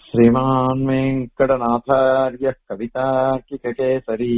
श्रीमान् वेङ्कटनाथार्यः कवितार्किककेसरी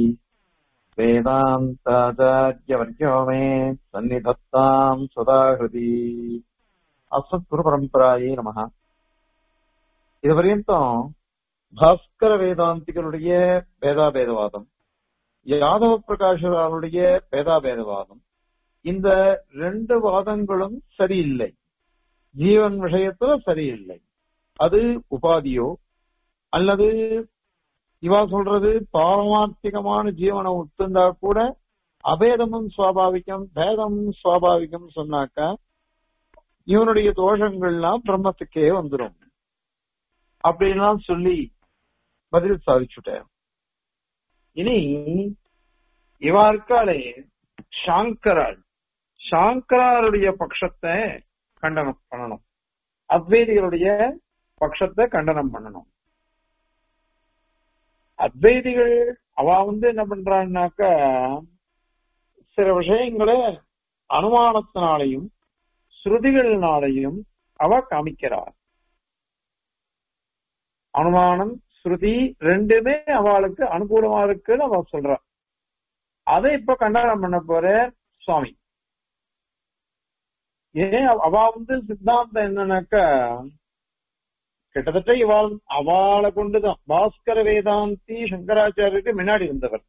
वेदान्ताचार्यवर्यो मे सन्निधत्ताम् सदाहृति அஸ்மத்குருபரம்பராயே நமக இதுவரையும் பாஸ்கர வேதாந்திகளுடைய வேதாபேதவாதம் யாதவ பிரகாஷரானுடைய வேதாபேதவாதம் இந்த ரெண்டு வாதங்களும் சரியில்லை ஜீவன் விஷயத்துல சரியில்லை அது உபாதியோ அல்லது இவா சொல்றது பாரமார்த்திகமான ஜீவனை ஒத்துந்தா கூட அபேதமும் சுவாபாவிகம் பேதமும் சுவாபாவிகம் சொன்னாக்கா இவனுடைய தோஷங்கள்லாம் பிரம்மத்துக்கே வந்துடும் அப்படின்லாம் சொல்லி பதில் சாதிச்சுட்டேன் இனி இவா இருக்காளே சாங்கரால் சாங்கராருடைய பட்சத்தை கண்டனம் பண்ணணும் அத்வைதிகளுடைய பட்சத்தை கண்டனம் பண்ணணும் அத்வைதிகள் அவ வந்து என்ன பண்றான்னாக்கா சில விஷயங்களை அனுமானத்தினாலையும் ஸ்ருதிகளினாலையும் அவ காமிக்கிறார் அனுமானம் ஸ்ருதி ரெண்டுமே அவளுக்கு அனுகூலமா இருக்குன்னு அவ சொல்றா அதை இப்ப கண்டனம் பண்ண போற சுவாமி ஏன் அவ வந்து சித்தாந்தம் என்னன்னாக்கா கிட்டத்தட்ட இவாள் அவளை கொண்டுதான் பாஸ்கர வேதாந்தி சங்கராச்சாரியருக்கு முன்னாடி வந்தவர்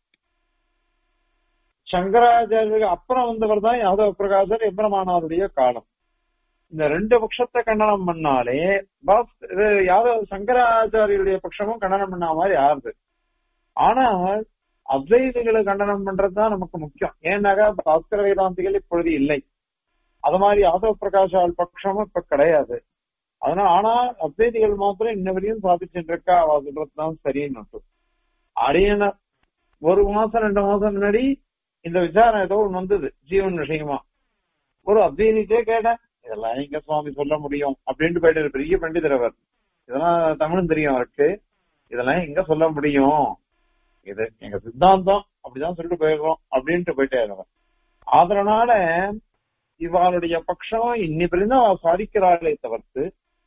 சங்கராச்சாரியருக்கு அப்புறம் வந்தவர் தான் யாதவ பிரகாசர் எம்பிரமானாருடைய காலம் இந்த ரெண்டு பட்சத்தை கண்டனம் பண்ணாலே பாஸ் யாதவ சங்கராச்சாரியுடைய பட்சமும் கண்டனம் பண்ண மாதிரி யாருது ஆனால் அத்வைதிகளை கண்டனம் பண்றதுதான் நமக்கு முக்கியம் ஏன்னாக்கா பாஸ்கர வேதாந்திகள் இப்பொழுது இல்லை அது மாதிரி யாதவ பிரகாஷால் பட்சமும் இப்ப கிடையாது அதனால ஆனா அத்வைதிகள் மாத்திரம் இன்ன வரையும் சாதிச்சுட்டு இருக்கா அவ சொல்றதுதான் சரின்னு அரியன ஒரு மாசம் ரெண்டு மாசம் முன்னாடி இந்த விசாரம் ஏதோ ஒன்று வந்தது ஜீவன் விஷயமா ஒரு அத்வைதிக்கே கேட்டேன் இதெல்லாம் எங்க சுவாமி சொல்ல முடியும் அப்படின்ட்டு போயிட்டு பெரிய பண்டிதர் அவர் இதெல்லாம் தமிழும் தெரியும் அவருக்கு இதெல்லாம் எங்க சொல்ல முடியும் இது எங்க சித்தாந்தம் அப்படிதான் சொல்லிட்டு போயிடுறோம் அப்படின்ட்டு போயிட்டே அவர் அதனால இவளுடைய பட்சம் இன்னி பிரிந்து அவ சாதிக்கிறாளே தவிர்த்து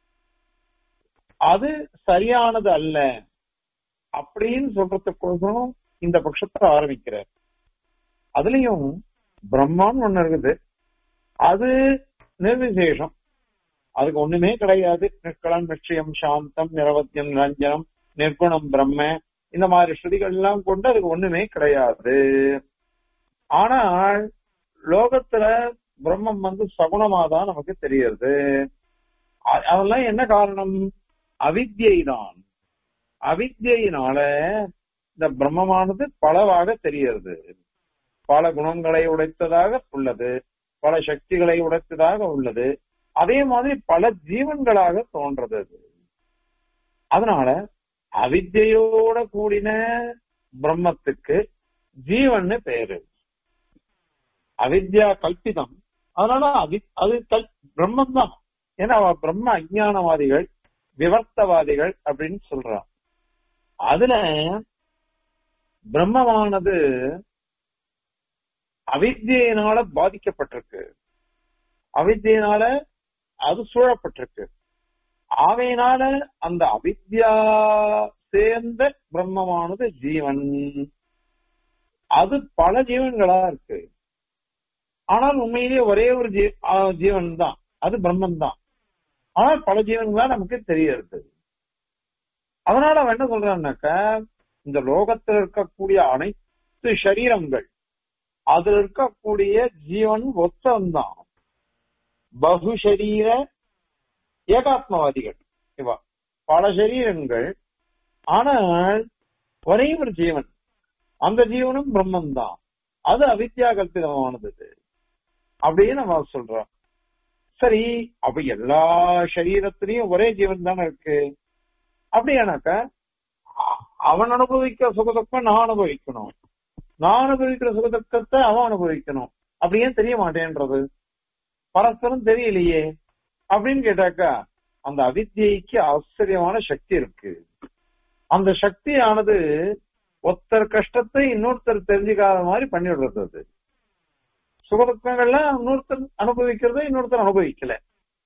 அது சரியானது அல்ல அப்படின்னு சொல்றதுக்கோசரம் இந்த பட்சத்தை ஆரம்பிக்கிறார் அதுலயும் பிரம்மான்னு ஒண்ணு இருக்குது அது நிர்விசேஷம் அதுக்கு ஒண்ணுமே கிடையாது நிற்கலம் நிச்சயம் சாந்தம் நிரவத்தியம் நிரஞ்சனம் நிர்குணம் பிரம்ம இந்த மாதிரி ஸ்ருதிகள் எல்லாம் கொண்டு அதுக்கு ஒண்ணுமே கிடையாது ஆனால் லோகத்துல பிரம்மம் வந்து சகுணமா தான் நமக்கு தெரியுது அதெல்லாம் என்ன காரணம் அவித்யை தான் அவித்யினால இந்த பிரம்மமானது பலவாக தெரிகிறது பல குணங்களை உடைத்ததாக உள்ளது பல சக்திகளை உடைத்ததாக உள்ளது அதே மாதிரி பல ஜீவன்களாக தோன்றது அதனால அவித்யோட கூடின பிரம்மத்துக்கு ஜீவன் பேரு அவித்யா கல்பிதம் அதனால அவி அது கல் பிரம்மம் தான் ஏன்னா அவ பிரம்ம அஜானவாதிகள் விவர்த்தவாதிகள் அப்படின்னு சொல்றான் அதுல பிரம்மமானது அவித்தியினால பாதிக்கப்பட்டிருக்கு அவித்தியினால அது சூழப்பட்டிருக்கு ஆவையினால அந்த அவித்யா சேர்ந்த பிரம்மமானது ஜீவன் அது பல ஜீவன்களா இருக்கு ஆனால் உண்மையிலேயே ஒரே ஒரு ஜீவன் தான் அது பிரம்மன் தான் ஆனால் பல ஜீவன்களா நமக்கு தெரியறது அதனால அவன் என்ன சொல்றான்னாக்கா இந்த லோகத்தில் இருக்கக்கூடிய அனைத்து சரீரங்கள் அதுல இருக்கக்கூடிய ஜீவன் ஒத்தம்தான் பகுஷரீர ஏகாத்மவாதிகள் இவா பல சரீரங்கள் ஆனால் ஒரே ஒரு ஜீவன் அந்த ஜீவனும் பிரம்மன் தான் அது அவித்யா கல்பிதமானது அப்படின்னு நம்ம சொல்றோம் சரி அப்ப எல்லா சரீரத்திலையும் ஒரே ஜீவன் தானே இருக்கு அப்படியானாக்கா அவன் அனுபவிக்கிற சுகதுக்கம் நான் அனுபவிக்கணும் நான் அனுபவிக்கிற சுகதுக்கத்தை அவன் அனுபவிக்கணும் அப்படியே தெரிய மாட்டேன்றது பரஸ்பரம் தெரியலையே அப்படின்னு கேட்டாக்கா அந்த அவித்தியைக்கு ஆச்சரியமான சக்தி இருக்கு அந்த சக்தியானது ஒருத்தர் கஷ்டத்தை இன்னொருத்தர் தெரிஞ்சுக்காத மாதிரி பண்ணிவிடுறது அது சுகதுக்கங்கள்லாம் இன்னொருத்தர் அனுபவிக்கிறத இன்னொருத்தர் அனுபவிக்கல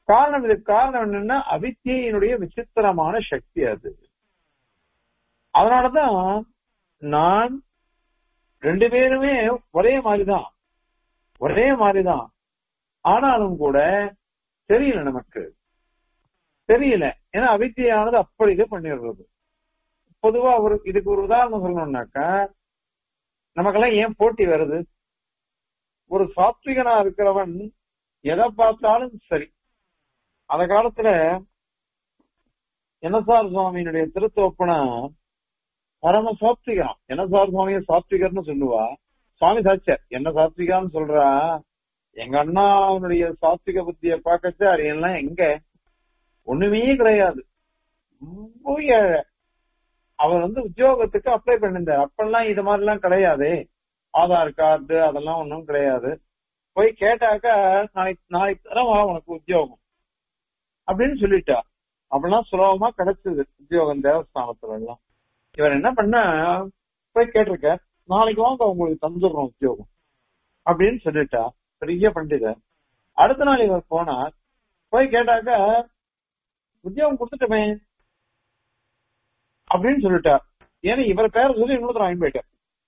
காரணம் இதுக்கு காரணம் என்னன்னா அவித்தியினுடைய விசித்திரமான சக்தி அது அதனாலதான் நான் ரெண்டு பேருமே ஒரே மாதிரிதான் ஒரே மாதிரிதான் ஆனாலும் கூட தெரியல நமக்கு தெரியல ஏன்னா அவித்தியானது அப்படி இது பண்ணிடுறது பொதுவா ஒரு இதுக்கு ஒரு உதாரணம் சொல்லணும்னாக்கா நமக்கெல்லாம் ஏன் போட்டி வருது ஒரு சாத்விகனா இருக்கிறவன் எதை பார்த்தாலும் சரி அந்த காலத்துல என்னசார் சுவாமியினுடைய திருத்தோப்பனா பரம சாத்விகம் என்னசார் சுவாமிய சாத்விகர்னு சொல்லுவா சுவாமி சாட்சியார் என்ன சாத்விகான்னு சொல்றா எங்க அண்ணா அவனுடைய சாத்விக புத்திய பார்க்கச்சா அது எல்லாம் எங்க ஒண்ணுமே கிடையாது ரொம்ப ஏழை அவர் வந்து உத்தியோகத்துக்கு அப்ளை பண்ணிருந்தார் அப்பெல்லாம் இது மாதிரி எல்லாம் கிடையாது ஆதார் கார்டு அதெல்லாம் ஒண்ணும் கிடையாது போய் கேட்டாக்கா நாளைக்கு நாளைக்கு தரம் உனக்கு உத்தியோகம் அப்படின்னு சொல்லிட்டா அப்படிலாம் சுலபமா கிடைச்சது உத்தியோகம் தேவஸ்தானத்துல எல்லாம் இவர் என்ன பண்ண போய் கேட்டிருக்க நாளைக்கு வாங்க உங்களுக்கு தந்துடுறோம் உத்தியோகம் அப்படின்னு சொல்லிட்டா பெரிய பண்டிதர் அடுத்த நாள் இவர் போனார் போய் கேட்டாக்கா உத்தியோகம் கொடுத்துட்டமே அப்படின்னு சொல்லிட்டார் ஏன்னா இவர் பேரை சொல்லி இன்னொருத்தர் வாங்கி போயிட்டார்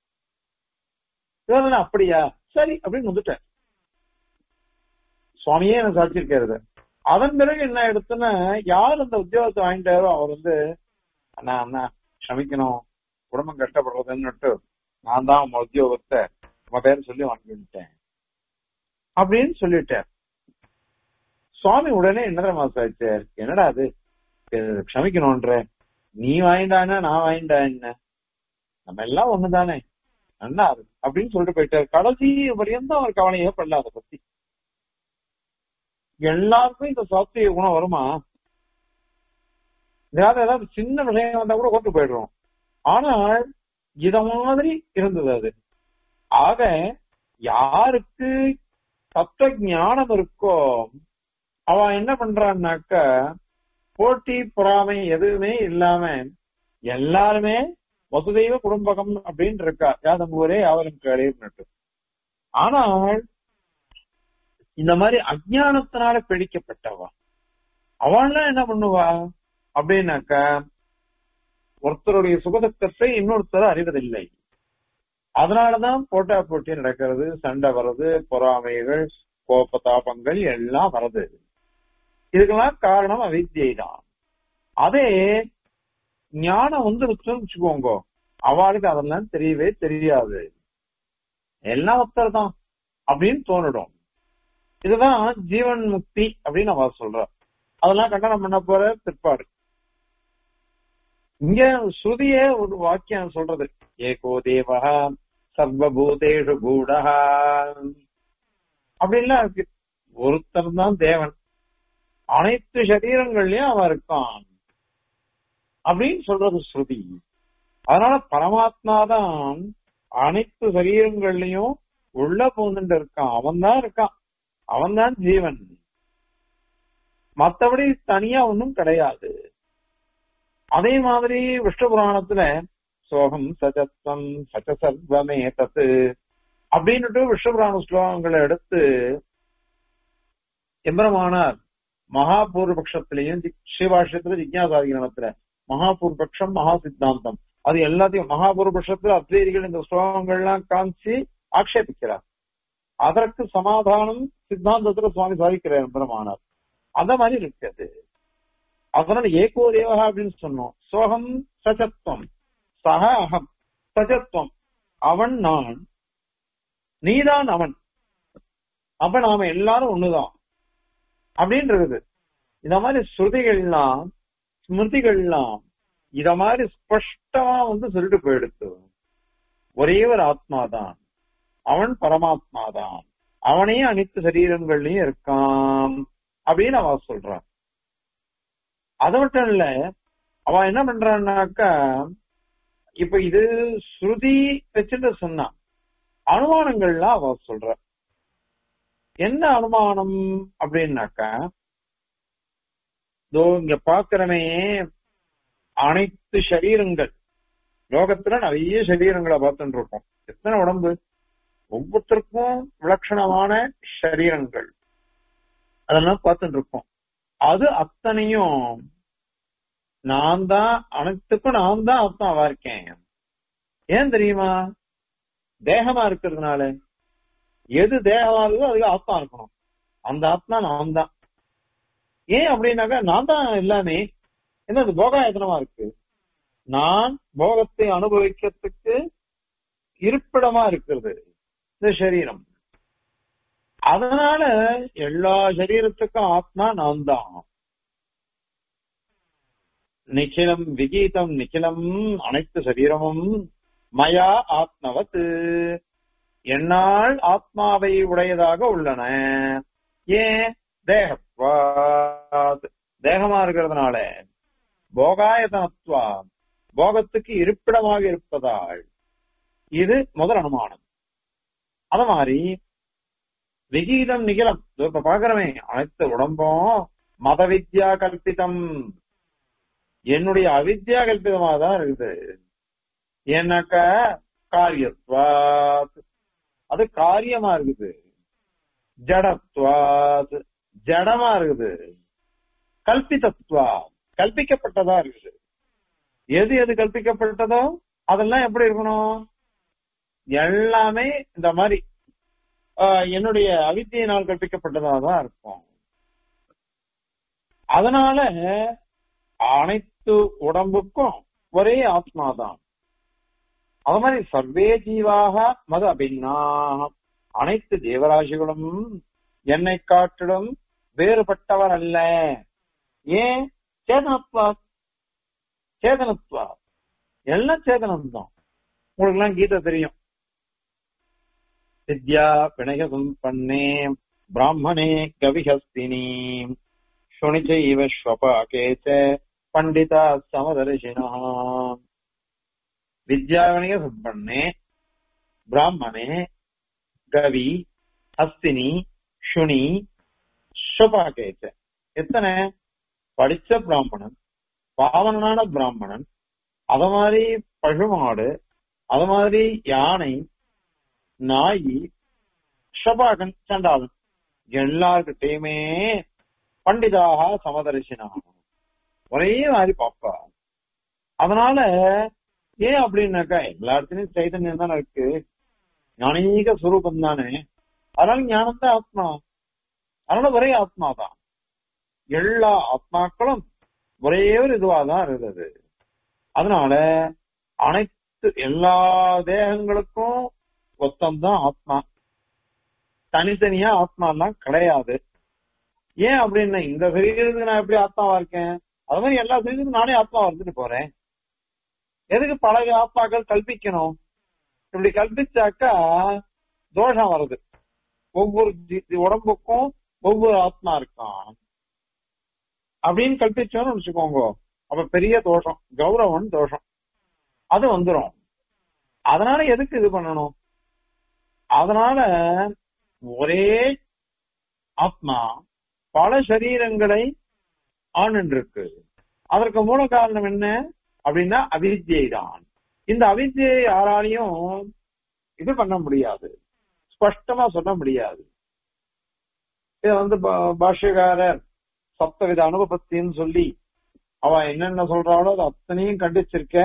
இவர் அப்படியா சரி அப்படின்னு வந்துட்டார் சுவாமியே எனக்கு சாட்சியிருக்காரு அதன் பிறகு என்ன எடுத்துன்னா யார் அந்த உத்தியோகத்தை வாங்கிட்டாரோ அவர் வந்து அண்ணா அண்ணா க்ஷமிக்கணும் குடும்பம் கஷ்டப்படுறதுன்னுட்டு நான் தான் உங்க உத்தியோகத்தை உங்க பேர் சொல்லி வாங்கிட்டேன் அப்படின்னு சொல்லிட்டார் சுவாமி உடனே என்ன தெரியுமா சாச்சார் என்னடா அது க்ஷமிக்கணும்ன்ற நீ வாங்கிட்டானா நான் வாங்கிட்டா என்ன நம்ம எல்லாம் ஒண்ணுதானே நல்லா அது அப்படின்னு சொல்லிட்டு போயிட்டார் கடைசி வரையும் தான் அவர் கவலையே படல அதை பத்தி எல்லாருக்கும் இந்த சாத்திய குணம் வருமா ஏதாவது ஏதாவது சின்ன விஷயம் வந்தா கூட கொண்டு போயிடுறோம் ஆனால் இத மாதிரி இருந்தது அது ஆக யாருக்கு தத்துவ ஞானம் இருக்கோ அவன் என்ன பண்றான்னாக்க போட்டி பொறாமை எதுவுமே இல்லாம எல்லாருமே வசுதெய்வ குடும்பகம் அப்படின்னு இருக்கா யாதம் ஊரே யாவரும் கேள்விட்டு ஆனால் இந்த மாதிரி அஜானத்தினால பிடிக்கப்பட்டவா அவன்லாம் என்ன பண்ணுவா அப்படின்னாக்க ஒருத்தருடைய சுகதுக்கத்தை இன்னொருத்தர் அறிவதில்லை அதனாலதான் போட்டா போட்டி நடக்கிறது சண்டை வர்றது பொறாமைகள் கோபதாபங்கள் எல்லாம் வருது இதுக்கெல்லாம் காரணம் அவித்தியை தான் அதே ஞானம் வந்து வச்சுக்கோங்க அவளுக்கு அதெல்லாம் தெரியவே தெரியாது எல்லாம் ஒருத்தர் தான் அப்படின்னு தோணிடும் இதுதான் ஜீவன் முக்தி அப்படின்னு அவ சொல்ற அதெல்லாம் கண்டனம் பண்ண போற பிற்பாடு இங்க ஸ்ருதியே ஒரு வாக்கியம் சொல்றது ஏகோ தேவா சர்வபூதேஷு கூடஹா அப்படின்லாம் இருக்கு ஒருத்தர் தான் தேவன் அனைத்து சரீரங்கள்லயும் அவன் இருக்கான் அப்படின்னு சொல்றது ஸ்ருதி அதனால பரமாத்மா தான் அனைத்து சரீரங்கள்லயும் உள்ள பூந்துட்டு இருக்கான் அவன் தான் இருக்கான் அவன் தான் ஜீவன் மத்தபடி தனியா ஒன்றும் கிடையாது அதே மாதிரி விஷ்ணு புராணத்துல சோகம் சஜத்வம் சச்ச சர்வமே தத்து அப்படின்னுட்டு விஷ்ணு புராண ஸ்லோகங்களை எடுத்து எம்பரமானார் மகாபூர்வபக்ஷத்திலையும் ஸ்ரீபாஷ்யத்துல ஜிக்யாசாதிகரணத்துல மகாபூர்வபக்ஷம் மகா சித்தாந்தம் அது எல்லாத்தையும் மகாபூர்வபக்ஷத்துல அத்வைதிகள் இந்த ஸ்லோகங்கள்லாம் காமிச்சு ஆக்ஷேபிக்கிறார் அதற்கு சமாதானம் சித்தாந்தத்துல சுவாமி சாதிக்கிறார் எம்பரமானார் அந்த மாதிரி இருக்குது அதனால ஏகோ தேவகா அப்படின்னு சொன்னோம் சோகம் சச்சத்துவம் சக அகம் சச்சத்துவம் அவன் நான் நீதான் அவன் அப்ப நாம எல்லாரும் ஒண்ணுதான் அப்படின்னு இருக்குது இந்த மாதிரி ஸ்ருதிகள்லாம் ஸ்மிருதிகள்லாம் இத மாதிரி ஸ்பஷ்டமா வந்து சொல்லிட்டு போயிடுத்து ஒரே ஒரு ஆத்மாதான் அவன் பரமாத்மா தான் அவனே அனைத்து சரீரங்கள்லயும் இருக்கான் அப்படின்னு அவ சொல்றான் அது மட்டும் இல்ல அவ என்ன பண்றான்னாக்கா இப்ப இது ஸ்ருதி வச்சுட்டு சொன்னான் அனுமானங்கள்லாம் அவ சொல்ற என்ன அனுமானம் அப்படின்னாக்கா இதோ இங்க பாக்குறமே அனைத்து சரீரங்கள் லோகத்துல நிறைய சரீரங்களை பார்த்துட்டு இருக்கோம் எத்தனை உடம்பு ஒவ்வொருத்தருக்கும் விலட்சணமான சரீரங்கள் அதெல்லாம் பார்த்துட்டு இருக்கோம் அது அத்தனையும் நான் தான் அனைத்துக்கும் நான் தான் ஆத்மாவா இருக்கேன் ஏன் தெரியுமா தேகமா இருக்கிறதுனால எது தேகமா இருக்கோ அதுக்கு ஆத்மா இருக்கணும் அந்த ஆத்மா நான் தான் ஏன் அப்படின்னாக்கா நான் தான் எல்லாமே என்ன அது போகாயத்தனமா இருக்கு நான் போகத்தை அனுபவிக்கிறதுக்கு இருப்பிடமா இருக்கிறது இந்த சரீரம் அதனால எல்லா சரீரத்துக்கும் ஆத்மா நான் தான் நிக்கிலம் விகீதம் நிக்கிலம் அனைத்து சரீரமும் மயா ஆத்மவத் என்னால் ஆத்மாவை உடையதாக உள்ளன ஏன் தேகத்வாத் தேகமா இருக்கிறதுனால போகாயதனத்வா போகத்துக்கு இருப்பிடமாக இருப்பதால் இது முதல் அனுமானம் அத மாதிரி விகீதம் நிகிலம் இதோ இப்ப பாக்குறமே அனைத்து உடம்பும் மத வித்யா கல்பிதம் என்னுடைய அவித்யா கல்பிதமா தான் இருக்குது ஏன்னாக்க காரியத்வாத் அது காரியமா இருக்குது ஜடத்வாத் ஜடமா இருக்குது கல்பிதத்வா கல்பிக்கப்பட்டதா இருக்குது எது எது கல்பிக்கப்பட்டதோ அதெல்லாம் எப்படி இருக்கணும் எல்லாமே இந்த மாதிரி ஆஹ், என்னுடைய அவித்தியினால் கற்பிக்கப்பட்டதா தான் இருக்கும் அதனால அனைத்து உடம்புக்கும் ஒரே ஆத்மா தான் அது மாதிரி சர்வே ஜீவாக மத அபின்னாக அனைத்து ஜீவராசிகளும் என்னை காட்டிலும் வேறுபட்டவர் அல்ல ஏன் சேதனத்வா சேதனத்வா எல்லாம் சேதனம் தான் உங்களுக்கு எல்லாம் கீதை தெரியும் வித்யா பிணய சம்பன்னே பிராமணே கவிஹஸ்தினி சுனிச்சைவ ஸ்வபாகே ச பண்டிதா சமதர்ஷினா வித்யா வினய சம்பன்னே பிராமணே கவி ஹஸ்தினி சுனி ஸ்வபாகே ச எத்தனை படிச்ச பிராமணன் பாவனான பிராமணன் அத மாதிரி பசுமாடு அத மாதிரி யானை நாயி ஷபாகன் சண்டாளன் எல்லார்கிட்டயுமே பண்டிதாக சமதரிசனாக ஒரே மாதிரி பாப்பா அதனால ஏன் அப்படின்னாக்கா எல்லா இடத்துலயும் சைதன்யம் தானே இருக்கு ஞானீக சுரூபம் தானே அதனால ஞானம் தான் ஆத்மா அதனால ஒரே ஆத்மா தான் எல்லா ஆத்மாக்களும் ஒரே ஒரு இதுவா தான் இருந்தது அதனால அனைத்து எல்லா தேகங்களுக்கும் ஒத்தம்தான் ஆத்மா தனித்தனியா ஆத்மா எல்லாம் கிடையாது ஏன் அப்படின்னா இந்த சரீரத்துக்கு நான் எப்படி ஆத்மாவா இருக்கேன் அது மாதிரி எல்லா சரீரத்துக்கும் நானே ஆத்மாவா இருந்துட்டு போறேன் எதுக்கு பழைய ஆத்மாக்கள் கல்பிக்கணும் இப்படி கல்பிச்சாக்கா தோஷம் வருது ஒவ்வொரு ஜி- உடம்புக்கும் ஒவ்வொரு ஆத்மா இருக்கான் அப்படின்னு கல்பிச்சோன்னு வச்சுக்கோங்க அப்ப பெரிய தோஷம் கௌரவம் தோஷம் அது வந்துரும் அதனால எதுக்கு இது பண்ணணும் அதனால ஒரே ஆத்மா பல சரீரங்களை ஆணுன்றிருக்கு அதற்கு மூல காரணம் என்ன அப்படின்னா அவித்யை தான் இந்த அவித்யை யாராலையும் இது பண்ண முடியாது ஸ்பஷ்டமா சொல்ல முடியாது இத வந்து பா- பாஷ்யக்காரர் சப்தவித அனுபவத்தின்னு சொல்லி அவ என்னென்ன சொல்றாளோ அது அத்தனையும் கண்டிச்சிருக்க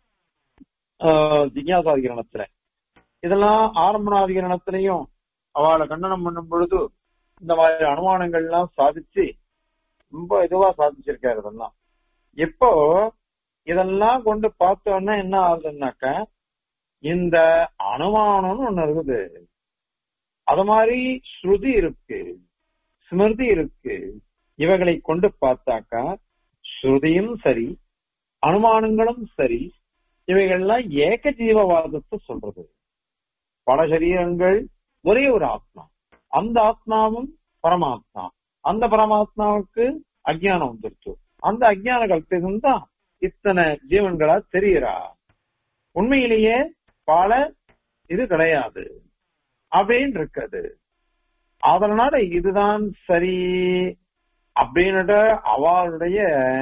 ஆஹ், ஜிக்ஞாசாதிகரணத்துல இதெல்லாம் ஆரம்பணாதிகரணத்திலையும் அவளை கண்டனம் பண்ணும் பொழுது இந்த மாதிரி அனுமானங்கள் எல்லாம் சாதிச்சு ரொம்ப இதுவா சாதிச்சிருக்காரு இதெல்லாம் இப்போ இதெல்லாம் கொண்டு பார்த்தோன்னா என்ன ஆகுதுன்னாக்க இந்த அனுமானம்னு ஒண்ணு இருக்குது அது மாதிரி ஸ்ருதி இருக்கு ஸ்மிருதி இருக்கு இவைகளை கொண்டு பார்த்தாக்கா ஸ்ருதியும் சரி அனுமானங்களும் சரி இவைகள்லாம் ஏக ஜீவவாதத்தை சொல்றது பல சரீரங்கள் ஒரே ஒரு ஆத்மா அந்த ஆத்மாவும் பரமாத்மா அந்த பரமாத்மாவுக்கு அஜ்ஞானம் வந்துருச்சு அந்த அஜ்ஞான கல்பிதம் தான் இத்தனை ஜீவன்களா தெரியுறா உண்மையிலேயே பல இது கிடையாது அப்படின்னு இருக்குது அதனால இதுதான் சரி அப்படின்னுட்டு அவளுடைய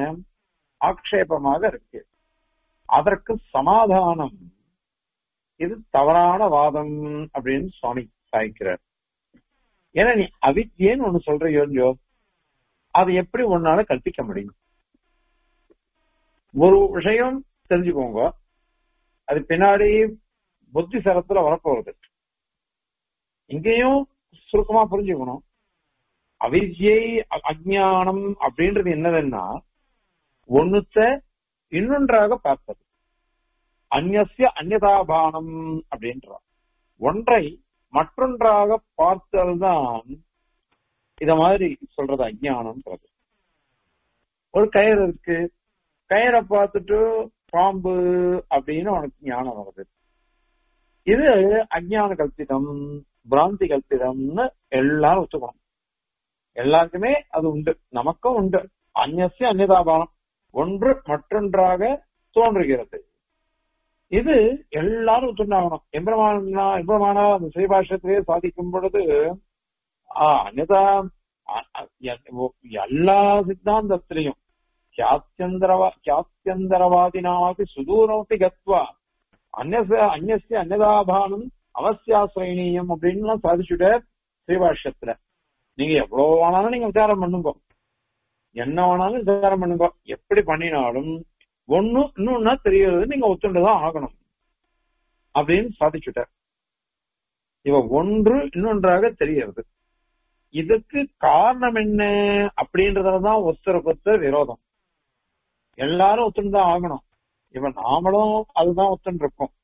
ஆக்ஷேபமாக இருக்கு அதற்கு சமாதானம் இது தவறான வாதம் அப்படின்னு சுவாமி சாய்க்கிறார் ஏன்னா நீ அவித்யன்னு ஒண்ணு சொல்றியோ இல்லையோ அது எப்படி ஒன்னால கற்பிக்க முடியும் ஒரு விஷயம் தெரிஞ்சுக்கோங்க அது பின்னாடி புத்தி சரத்துல வரப்போறது இங்கேயும் சுருக்கமா புரிஞ்சுக்கணும் அவித்யை அ- அஜ்ஞானம் அப்படின்றது என்னதுன்னா ஒண்ணுத்த இன்னொன்றாக பார்ப்பது அந்நிய அந்நதாபானம் அப்படின்றார் ஒன்றை மற்றொன்றாக பார்த்தல் தான் இத மாதிரி சொல்றது அஜ்ஞானம்ன்றது ஒரு கயிறு இருக்கு கயிறை பார்த்துட்டு பாம்பு அப்படின்னு உனக்கு ஞானம் வருது இது அஜ்ஞான கல்பிதம் பிராந்தி கல்பிதம்னு எல்லாரும் ஒத்துக்கணும் எல்லாருக்குமே அது உண்டு நமக்கும் உண்டு அந்நிய அந்நிதாபானம் ஒன்று மற்றொன்றாக தோன்றுகிறது இது எல்லாரும் ஒத்துண்டாகணும் எம்பிரமானா எம்பிரமானா அந்த ஸ்ரீபாஷத்திலே சாதிக்கும் பொழுது ஆஹ் அந்நிதா அ- அ- எ- எல்லா சித்தாந்தத்திலையும் கியாத்தியந்தரவா கியாத்தியந்தரவாதினாமப்பி சுதூரமப்பி கத்வா அந்நிய அந்நிய அந்நதாபானம் அவசியாசிரயணீயம் அப்படின்லாம் சாதிச்சுட்ட ஸ்ரீபாஷ்யத்துல நீங்க எவ்வளவு வேணாலும் நீங்க விசாரம் பண்ணுங்க என்ன வேணாலும் விசாரம் பண்ணுங்க எப்படி பண்ணினாலும் ஒண்ணு இன்னொன்னா தெரியாது நீங்க ஒத்துண்டுதான் ஆகணும் அப்படின்னு சாதிச்சுட்டார் இவ ஒன்று இன்னொன்றாக தெரிகிறது இதுக்கு காரணம் என்ன அப்படின்றதுலதான் ஒருத்தருக்கு ஒருத்தர் விரோதம் எல்லாரும் ஒத்துண்டு தான் ஆகணும் இவன் நாமளும் அதுதான் ஒத்துன்னு இருக்கோம்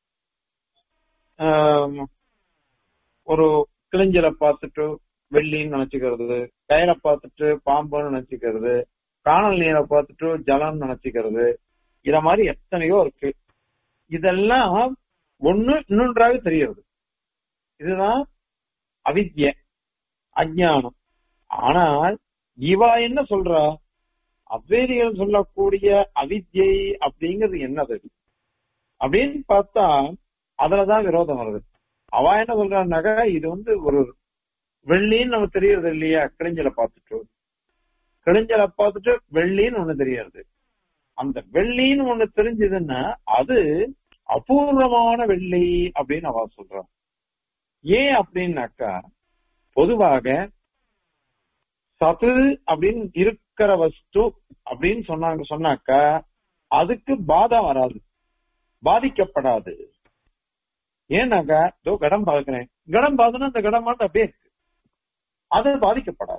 ஆம், ஒரு கிளிஞ்சலை பார்த்துட்டு வெள்ளின்னு நினைச்சுக்கிறது கயிறை பார்த்துட்டு பாம்புன்னு நினைச்சுக்கிறது காணல் நீரை பார்த்துட்டு ஜலம் நினைச்சுக்கிறது இத மாதிரி எத்தனையோ இருக்கு இதெல்லாம் ஒண்ணு இன்னொன்றாக தெரிகிறது இதுதான் அவித்ய அஜ்ஞானம் ஆனால் இவா என்ன சொல்றா அத்வைதிகள் சொல்லக்கூடிய அவித்யை அப்படிங்கிறது என்னது அப்படின்னு பார்த்தா அதுலதான் விரோதம் வருது அவ என்ன சொல்றான்னாக்கா இது வந்து ஒரு வெள்ளின்னு நமக்கு தெரியறது இல்லையா கிழிஞ்சலை பார்த்துட்டு கிழிஞ்சலை பார்த்துட்டு வெள்ளின்னு ஒண்ணு தெரியறது அந்த வெள்ளின்னு ஒண்ணு தெரிஞ்சதுன்னா அது அபூர்வமான வெள்ளி அப்படின்னு அவ சொல்றான் ஏன் அப்படின்னாக்கா பொதுவாக சத்து அப்படின்னு இருக்கிற வஸ்து அப்படின்னு சொன்னாங்க சொன்னாக்கா அதுக்கு பாதம் வராது பாதிக்கப்படாது ஏன்னாக்கா இதோ கடம் பார்க்கிறேன் கடம் பார்த்தோன்னா அந்த கடம் மட்டும் அப்படியே இருக்கு அது பாதிக்கப்படாது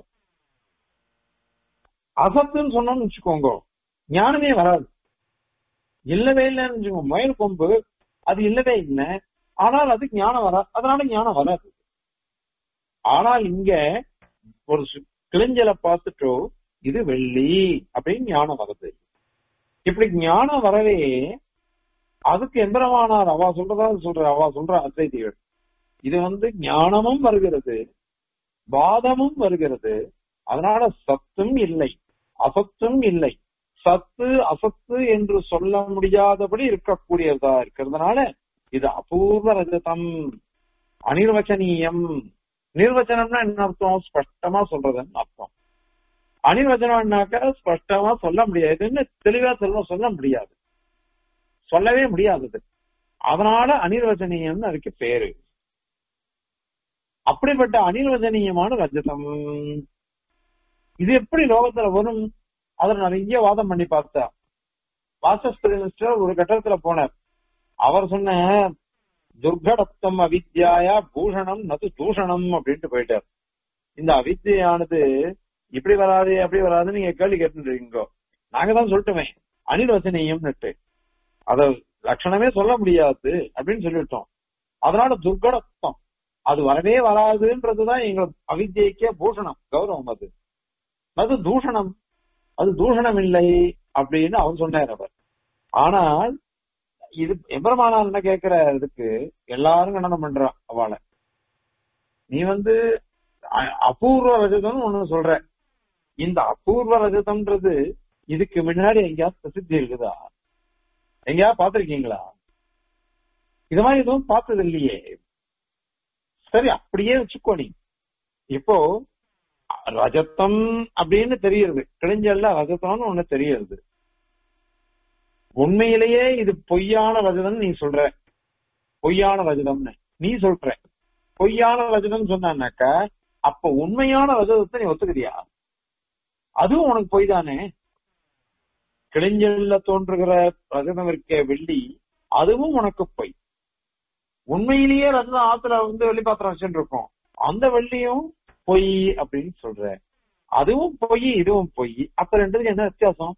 அசத்துன்னு சொன்னோம்னு வச்சுக்கோங்க ஞானமே வராது இல்லவே இல்லைன்னு வச்சுக்கோங்க மயில் கொம்பு அது இல்லவே இல்லை ஆனால் அது ஞானம் வராது அதனால ஞானம் வராது ஆனால் இங்க ஒரு சு- கிளிஞ்சலை பார்த்துட்டோ இது வெள்ளி அப்படின்னு ஞானம் வருது இப்படி ஞானம் வரவே அதுக்கு எம்பெருமானார் அவா சொல்றதா சொல்ற அவா சொல்ற அத்வைதிகள் இது வந்து ஞானமும் வருகிறது வாதமும் வருகிறது அதனால சத்தும் இல்லை அசத்தும் இல்லை சத்து அசத்து என்று சொல்ல முடியாதபடி இருக்கக்கூடியதா இருக்கிறதுனால இது அபூர்வ ரஜதம் அனிர்வச்சனீயம் நிர்வச்சனம்னா என்ன அர்த்தம் ஸ்பஷ்டமா சொல்றதுன்னு அர்த்தம் அனிர்வச்சனம்னாக்க ஸ்பஷ்டமா சொல்ல முடியாதுன்னு தெளிவா சொல்ல சொல்ல முடியாது சொல்லவே முடியாதது அதனால அனிர்வச்சனீயம்னு அதுக்கு பேரு அப்படிப்பட்ட அனிர்வச்சனீயமான ரஜதம் இது எப்படி லோகத்துல வரும் அதுல நிறைய வாதம் பண்ணி பார்த்தா வாசஸ்பதி மினிஸ்டர் ஒரு கட்டத்துல போனார் அவர் சொன்ன துர்கடத்தம் அவித்யாயா பூஷணம் நது தூஷணம் அப்படின்ட்டு போயிட்டார் இந்த அவித்யானது இப்படி வராது அப்படி வராதுன்னு நீங்க கேள்வி கேட்டுருக்கீங்க நாங்க தான் சொல்லிட்டோமே அனிர்வச்சனீயம்னுட்டு அத லட்சணமே சொல்ல முடியாது அப்படின்னு சொல்லிட்டோம் அதனால துர்கடத்தம் அது வரவே வராதுன்றதுதான் எங்க அவித்யக்கே பூஷணம் கௌரவம் அது அது தூஷணம் அது தூஷணம் இல்லை அப்படின்னு அவர் சொன்னார் அவர் ஆனால் இது எம்பெருமானா என்ன கேக்குற இதுக்கு எல்லாரும் கண்டனம் பண்றா அவளை நீ வந்து அ- அபூர்வ ரஜதம் ஒண்ணு சொல்ற இந்த அபூர்வ ரஜதம்ன்றது இதுக்கு முன்னாடி எங்கேயாவது பிரசித்தி இருக்குதா எங்கேயாவது பாத்திருக்கீங்களா இது மாதிரி எதுவும் பார்த்தது இல்லையே சரி அப்படியே வச்சுக்கோ நீ இப்போ ரஜத்தம் அப்படின்னு தெரியுது கிழிஞ்சல்ல ரஜத்தம்னு ஒண்ணு தெரியுது உண்மையிலேயே இது பொய்யான ரஜதம் நீ சொல்ற பொய்யான ரஜதம்னு நீ சொல்ற பொய்யான ரஜதம் சொன்னானாக்கா அப்ப உண்மையான ரஜதத்தை நீ ஒத்துக்கிறியா அதுவும் உனக்கு பொய் தானே கிளிஞ்சல்ல தோன்றுகிற ரஜதம் இருக்க வெள்ளி அதுவும் உனக்கு பொய் உண்மையிலேயே ரஜதம் ஆத்துல வந்து வெள்ளி பாத்திரம் வச்சுட்டு இருக்கோம் அந்த வெள்ளியும் பொய் அப்படின்னு சொல்ற அதுவும் பொய் இதுவும் பொய் அப்ப ரெண்டுக்கு என்ன வித்தியாசம்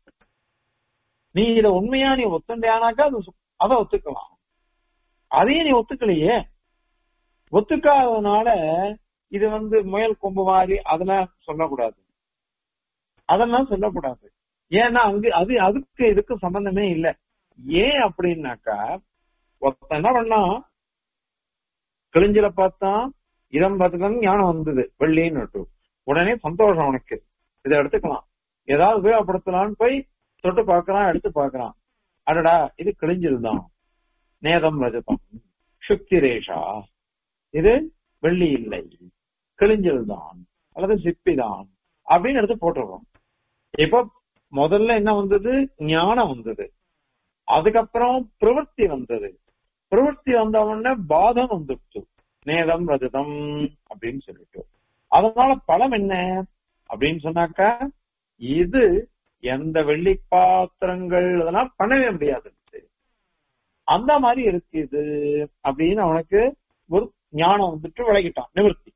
நீ இத உண்மையா நீ ஒத்துண்டியானாக்கா அது சு- அதை ஒத்துக்கலாம் அதையும் நீ ஒத்துக்கலையே ஒத்துக்காததுனால இது வந்து முயல் கொம்பு மாதிரி அதெல்லாம் சொல்லக்கூடாது அதெல்லாம் சொல்லக்கூடாது ஏன்னா அங்க அது அதுக்கு இதுக்கு சம்பந்தமே இல்லை ஏன் அப்படின்னாக்கா ஒருத்தன் என்ன பண்ணா கிழிஞ்சில பார்த்தான் இதம் பார்த்துக்கலாம் ஞானம் வந்தது வெள்ளின்னு உடனே சந்தோஷம் அவனுக்கு இதை எடுத்துக்கலாம் ஏதாவது உபயோகப்படுத்தலாம்னு போய் தொட்டு பார்க்கறான் எடுத்து பார்க்கறான் அடடா இது கிழிஞ்சல் தான் நேதம் ரஜதம் சுக்தி ரேஷா இது வெள்ளி இல்லை கிழிஞ்சல் தான் அல்லது சிப்பி தான் அப்படின்னு எடுத்து போட்டுடுறோம் இப்ப முதல்ல என்ன வந்தது ஞானம் வந்தது அதுக்கப்புறம் பிரவൃத்தி வந்தது பிரவൃத்தி வந்த உடனே பாதம் வந்துடுச்சு நேதம் ரஜதம் அப்படின்னு சொல்லிட்டு அதனால பலம் என்ன அப்படின்னு சொன்னாக்கா இது எந்த வெள்ளி பாத்திரங்கள் அதெல்லாம் பண்ணவே முடியாது அந்த மாதிரி இருக்கு இது அப்படின்னு அவனுக்கு ஒரு ஞானம் வந்துட்டு விளக்கிட்டான் நிவர்த்தி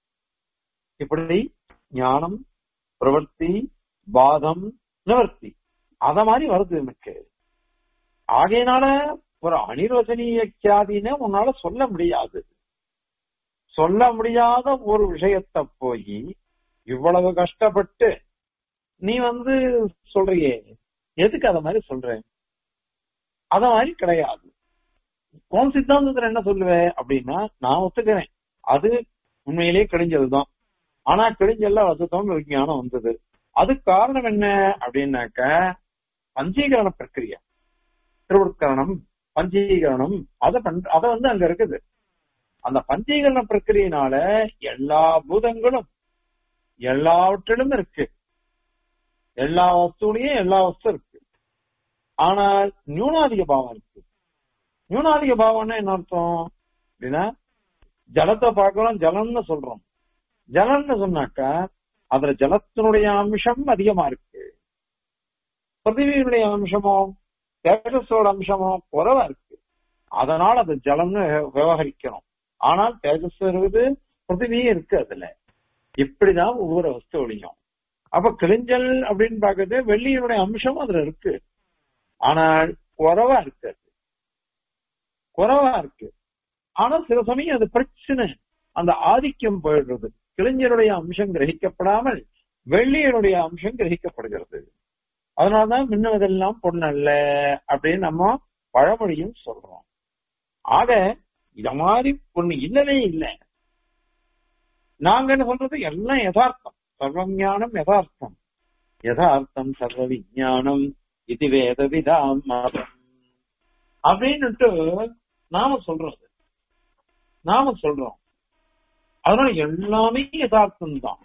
இப்படி ஞானம் பிரவர்த்தி பாதம் நிவர்த்தி அத மாதிரி வருது எனக்கு ஆகையினால ஒரு அனிர்வசனீய கியாதின்னு உன்னால சொல்ல முடியாது சொல்ல முடியாத ஒரு விஷயத்த போய் இவ்வளவு கஷ்டப்பட்டு நீ வந்து சொல்றியே எதுக்கு அத மாதிரி சொல்ற அத மாதிரி கிடையாது உன் சித்தாந்தத்துல என்ன சொல்லுவ அப்படின்னா நான் ஒத்துக்கிறேன் அது உண்மையிலேயே கிழிஞ்சதுதான் ஆனா கிழிஞ்சல்ல வசத்தம் விஞ்ஞானம் வந்தது அது காரணம் என்ன அப்படின்னாக்க பஞ்சீகரண பிரக்கிரியா திருவுட்கரணம் பஞ்சீகரணம் அத பண் அத வந்து அங்க இருக்குது அந்த பஞ்சீகரண பிரக்கிரியினால எல்லா பூதங்களும் எல்லாவற்றிலும் இருக்கு எல்லா வஸ்துலையும் எல்லா வஸ்து இருக்கு ஆனால் நியூனாதிக பாவம் இருக்கு நியூனாதிக பாவம்னா என்ன அர்த்தம் அப்படின்னா ஜலத்தை பார்க்கிறோம் ஜலம்னு சொல்றோம் ஜலம்னு சொன்னாக்கா அதுல ஜலத்தினுடைய அம்சம் அதிகமா இருக்கு பிருத்திவியினுடைய அம்சமோ தேஜஸோட அம்சமோ குறைவா இருக்கு அதனால அது ஜலம்னு விவகரிக்கணும் ஆனால் தேஜஸ் இருக்குது பிருத்திவியும் இருக்கு அதுல இப்படிதான் ஒவ்வொரு வஸ்துவிலையும் அப்ப கிழிஞ்சல் அப்படின்னு பாக்குறது வெள்ளியினுடைய அம்சம் அதுல இருக்கு ஆனால் குறைவா இருக்கு அது குறைவா இருக்கு ஆனா சில சமயம் அது பிரச்சனை அந்த ஆதிக்கம் போயிடுறது கிழிஞ்சலுடைய அம்சம் கிரகிக்கப்படாமல் வெள்ளியனுடைய அம்சம் கிரகிக்கப்படுகிறது அதனாலதான் மின்னுவதெல்லாம் பொண்ணல்ல அப்படின்னு நம்ம பழமொழியும் சொல்றோம் ஆக இத மாதிரி பொண்ணு இல்லவே இல்லை நாங்க என்ன சொல்றது எல்லாம் யதார்த்தம் சர்வஞானம் யதார்த்தம் யதார்த்தம் சர்வ விஜானம் இது வேத விதாம் மதம் அப்படின்னுட்டு நாம சொல்றது நாம சொல்றோம் அதனால எல்லாமே யதார்த்தம் தான்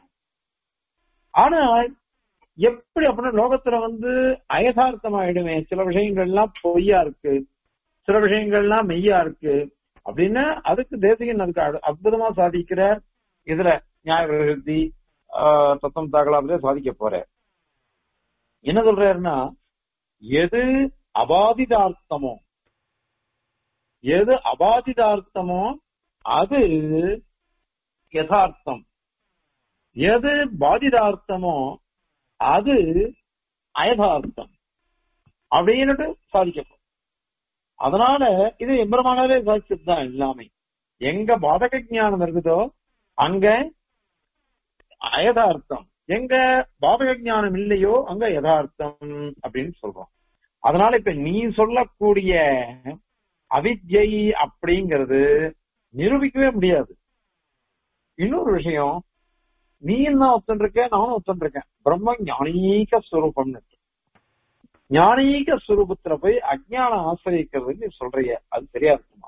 ஆனால் எப்படி அப்படின்னா லோகத்துல வந்து அயதார்த்தம் ஆயிடுமே சில விஷயங்கள்லாம் பொய்யா இருக்கு சில விஷயங்கள்லாம் மெய்யா இருக்கு அப்படின்னா அதுக்கு தேசிகன் அதுக்கு அடு- அற்புதமா சாதிக்கிற இதுல நியாய பிரகிருதி தத்தம் தாக்கலாபதே சாதிக்க போற என்ன சொல்றாருன்னா எது அபாதிதார்த்தமோ எது அபாதிதார்த்தமோ அது யதார்த்தம் எது பாதிதார்த்தமோ அது அயதார்த்தம் அப்படின்னுட்டு சாதிக்கப்படும் அதனால இது எம்பெருமானாலே சாதிச்சது தான் எல்லாமே எங்க பாதக ஞானம் இருக்குதோ அங்க அயதார்த்தம் எங்க பாதக ஞானம் இல்லையோ அங்க யதார்த்தம் அப்படின்னு சொல்றோம் அதனால இப்ப நீ சொல்லக்கூடிய அவித்யை அப்படிங்கிறது நிரூபிக்கவே முடியாது இன்னொரு விஷயம் நீ என்ன ஒத்துன்னு இருக்க நானும் ஒத்துன்னு இருக்கேன் பிரம்ம ஞானீக ஸ்வரூபம்னு ஞானீக ஸ்வரூபத்துல போய் அஜ்ஞானம் ஆசிரியக்கிறது நீ சொல்றிய அது சரியா இருக்குமா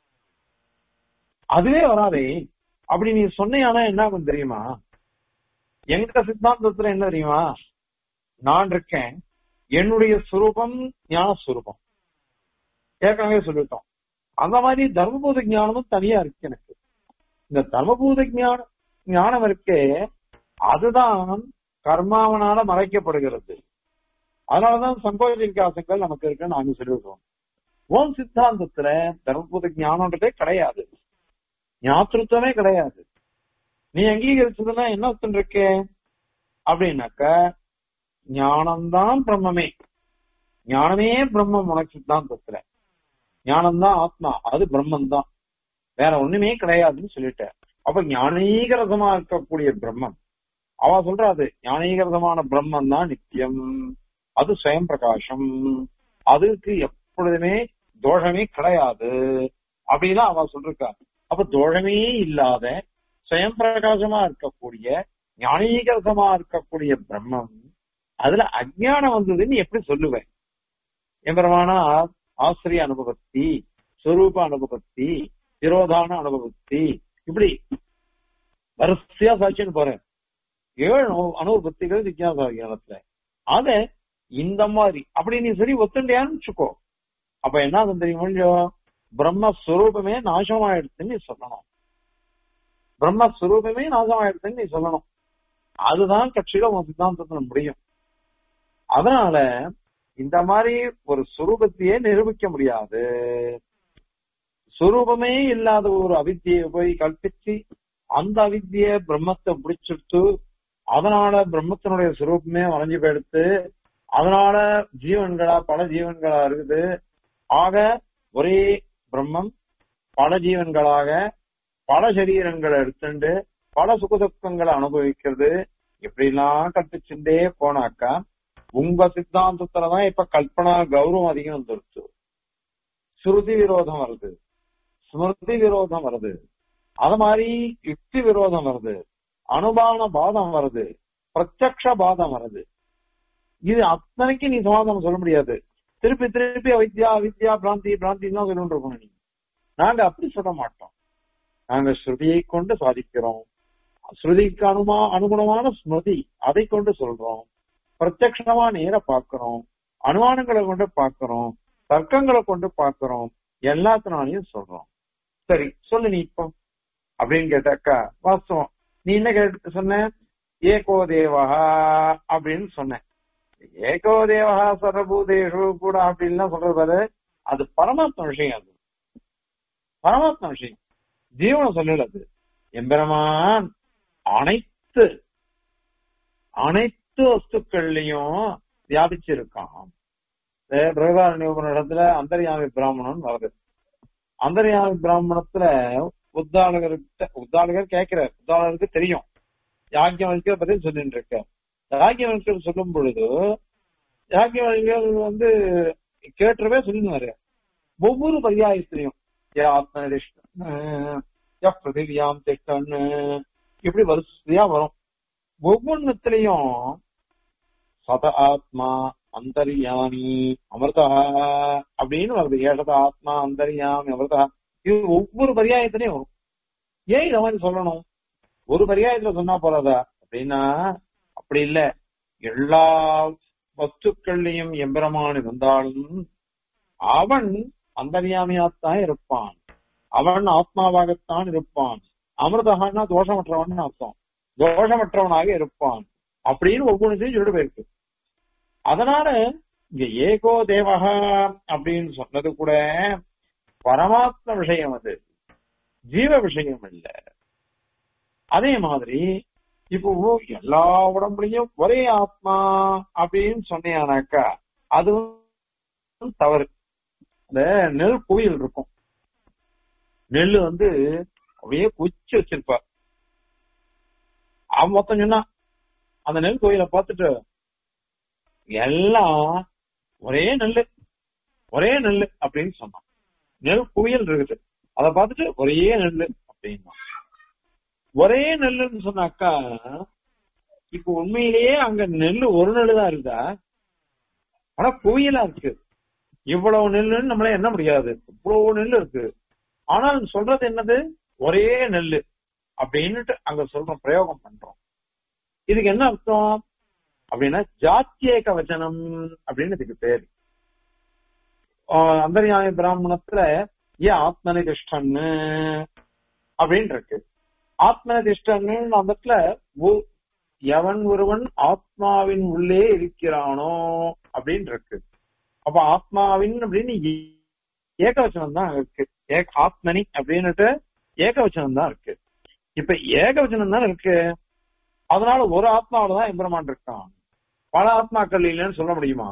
அதுவே வராதே அப்படி நீ சொன்னையானா என்ன ஆகும் தெரியுமா எங்க சித்தாந்தத்துல என்ன தெரியுமா நான் இருக்கேன் என்னுடைய சுரூபம் ஞான சுரூபம் ஏற்கனவே சொல்லிட்டோம் அந்த மாதிரி தர்மபூத ஞானமும் தனியா இருக்கு எனக்கு இந்த தர்மபூத ஞானம் ஞானம் இருக்கே அதுதான் கர்மாவனால மறைக்கப்படுகிறது அதனாலதான் சங்கோஜ விகாசங்கள் நமக்கு இருக்குன்னு நாங்க சொல்லிடுறோம் ஓம் சித்தாந்தத்துல தர்மபூத ஞானம்ன்றதே கிடையாது ஞாத்திருத்தமே கிடையாது நீ அங்கீகரிச்சதுன்னா என்ன அர்த்தம் இருக்கு அப்படின்னாக்க ஞானம்தான் பிரம்மமே ஞானமே பிரம்மம் உனக்கு சித்தாந்தத்துல ஞானம்தான் ஆத்மா அது பிரம்மன் தான் வேற ஒண்ணுமே கிடையாதுன்னு சொல்லிட்டேன் அப்ப ஞானீகரசமா இருக்கக்கூடிய பிரம்மம் அவ சொல்றாது ஞானீகரசமான பிரம்மன் தான் நித்தியம் அது சுயம் பிரகாசம் அதுக்கு எப்பொழுதுமே தோஷமே கிடையாது அப்படின்னா அவ சொல்லிருக்கா அப்ப தோஷமே இல்லாத சுயம் பிரகாசமா இருக்கக்கூடிய ஞானீகரசமா இருக்கக்கூடிய பிரம்மம் அதுல அஜ்ஞானம் வந்ததுன்னு எப்படி சொல்லுவேன் எம்பரமான ஆசிரிய அனுபவத்தி ஸ்வரூப அனுபவத்தி விரோதான அனுபவத்தி இப்படி வரிசையா சாட்சின்னு போறேன் ஏழு அனு- அனுபவத்திகள் விஜயாச ஞானத்துல அத இந்த மாதிரி அப்படி நீ சரி ஒத்துண்டியான்னு வச்சுக்கோ அப்ப என்ன ஆகும் தெரியுமா இல்லையோ பிரம்மஸ்வரூபமே நாசமாயிடுச்சுன்னு நீ சொல்லணும் பிரம்மஸ்வரூபமே நாசமாயிடுச்சுன்னு நீ சொல்லணும் அதுதான் கட்சியில உன் சித்தாந்தத்துல முடியும் அதனால இந்த மாதிரி ஒரு சுரூபத்தையே நிரூபிக்க முடியாது சுரூபமே இல்லாத ஒரு அவித்தியை போய் கற்பிச்சு அந்த அவித்திய பிரம்மத்தை பிடிச்சிட்டு அதனால பிரம்மத்தினுடைய சுரூபமே வளைஞ்சு போயிடுத்து அதனால ஜீவன்களா பல ஜீவன்களா இருக்குது ஆக ஒரே பிரம்மம் பல ஜீவன்களாக பல சரீரங்களை எடுத்துண்டு பல சுகதுக்கங்களை அனுபவிக்கிறது இப்படிலாம் கற்பிச்சுட்டே போனாக்கா உங்க சித்தாந்தத்துலதான் இப்ப கல்பனா கௌரவம் அதிகம் வந்துருச்சு ஸ்ருதி விரோதம் வருது ஸ்மிருதி விரோதம் வருது அது மாதிரி யுக்தி விரோதம் வருது அனுபான பாதம் வருது பிரத்யக்ஷ பாதம் வருது இது அத்தனைக்கு நீ சமாதானம் சொல்ல முடியாது திருப்பி திருப்பி அவித்யா அவித்யா பிராந்தி பிராந்தி தான் சொல்லிட்டு இருக்கணும் நீ நாங்க அப்படி சொல்ல மாட்டோம் நாங்க ஸ்ருதியை கொண்டு சாதிக்கிறோம் ஸ்ருதிக்கு அனுமா அனுகுணமான ஸ்மிருதி அதை கொண்டு சொல்றோம் பிரத்யக்ஷமா நேர பாக்குறோம் அனுமானங்களை கொண்டு பாக்குறோம் தர்க்கங்களை கொண்டு பாக்குறோம் எல்லாத்தினாலையும் சொல்றோம் சரி சொல்லு நீ இப்போ அப்படின்னு கேட்டாக்கா வாஸ்தவம் நீ என்ன கேட்டு சொன்ன ஏகோ தேவா அப்படின்னு சொன்னேன் ஏகோ தேவா சர்வபூதேஷு கூட அப்படின்லாம் சொல்றது பாரு அது பரமாத்ம விஷயம் அது பரமாத்ம விஷயம் ஜீவன சொல்லல அது எம்பெருமான் அனைத்து அனைத்து வஸ்துக்கள்லயும் வியாபிச்சிருக்கான் பிரகதாரண்ய இடத்துல அந்தர்யாமி பிராமணன் வருது அந்தர்யாமி பிராமணத்துல உத்தாளகர்கிட்ட உத்தாளகர் கேட்கிறார் உத்தாளருக்கு தெரியும் யாக்கியவழிக்கர் பத்தி சொல்லிட்டு இருக்க யாக்கியவழிக்கர் சொல்லும் பொழுது யாக்கியவழிக்கர் வந்து கேட்டுறவே சொல்லினாரு ஒவ்வொரு பரியாயத்திலையும் ஏ ஆத்மனிஷ்டன் எஃப் பிருத்திவியாம் திஷ்டன் இப்படி வரிசையா வரும் ஒவ்வொன்னுத்திலையும் சத ஆத்மா அந்தர்யாமி அமிர்தா அப்படின்னு வருது ஏஷத ஆத்மா அந்தர்யாமி அமிர்தா இது ஒவ்வொரு பரியாயத்திலையும் வரும் ஏன் இத மாதிரி சொல்லணும் ஒரு பரியாயத்துல சொன்னா போறாதா அப்படின்னா அப்படி இல்ல எல்லா வஸ்துக்கள்லையும் எம்பெருமான் இருந்தாலும் அவன் அந்தர்யாமியாத்தான் இருப்பான் அவன் ஆத்மாவாகத்தான் இருப்பான் அமிர்தகான்னா தோஷமற்றவன் அர்த்தம் தோஷமற்றவனாக இருப்பான் அப்படின்னு ஒவ்வொன்றையும் சொல்லிட்டு போயிருக்கு அதனால இங்க ஏகோ தேவகா அப்படின்னு சொன்னது கூட பரமாத்ம விஷயம் அது ஜீவ விஷயம் இல்ல அதே மாதிரி இப்போ எல்லா உடம்புலையும் ஒரே ஆத்மா அப்படின்னு சொன்னீங்கன்னாக்கா அதுவும் தவறு இந்த நெல் குயில் இருக்கும் நெல் வந்து அப்படியே குச்சி வச்சிருப்பா அவன் மொத்தம் சொன்னா அந்த நெல் கோயிலை பார்த்துட்டு எல்லாம் ஒரே நெல்லு ஒரே நெல்லு அப்படின்னு சொன்னான் நெல் குயில் இருக்குது அதை பார்த்துட்டு ஒரே நெல்லு அப்படின்னா ஒரே நெல்லுன்னு சொன்னாக்கா இப்ப உண்மையிலேயே அங்க நெல்லு ஒரு நெல்லு தான் இருக்குதா ஆனா குவியலா இருக்கு இவ்வளவு நெல்லுன்னு நம்மள என்ன முடியாது இவ்வளவு நெல்லு இருக்கு ஆனால் சொல்றது என்னது ஒரே நெல்லு அப்படின்னுட்டு அங்க சொல்றோம் பிரயோகம் பண்றோம் இதுக்கு என்ன அர்த்தம் அப்படின்னா ஜாத்தியேக வச்சனம் அப்படின்னு இதுக்கு பேரு அந்தர்யாமி பிராமணத்துல ஏன் எவன் ஒருவன் ஆத்மாவின் உள்ளே இருக்கிறானோ அப்படின்னு இருக்கு அப்ப ஆத்மாவின் அப்படின்னு ஏ- ஏகவச்சனம் தான் இருக்கு ஏக- ஆத்மனி அப்படின்னுட்டு ஏகவச்சனம் தான் இருக்கு இப்ப ஏகவச்சனம் தான் இருக்கு அதனால ஒரு ஆத்மாவில தான் எம்பெருமான் இருக்கான் பல ஆத்மாக்கள் இல்லைன்னு சொல்ல முடியுமா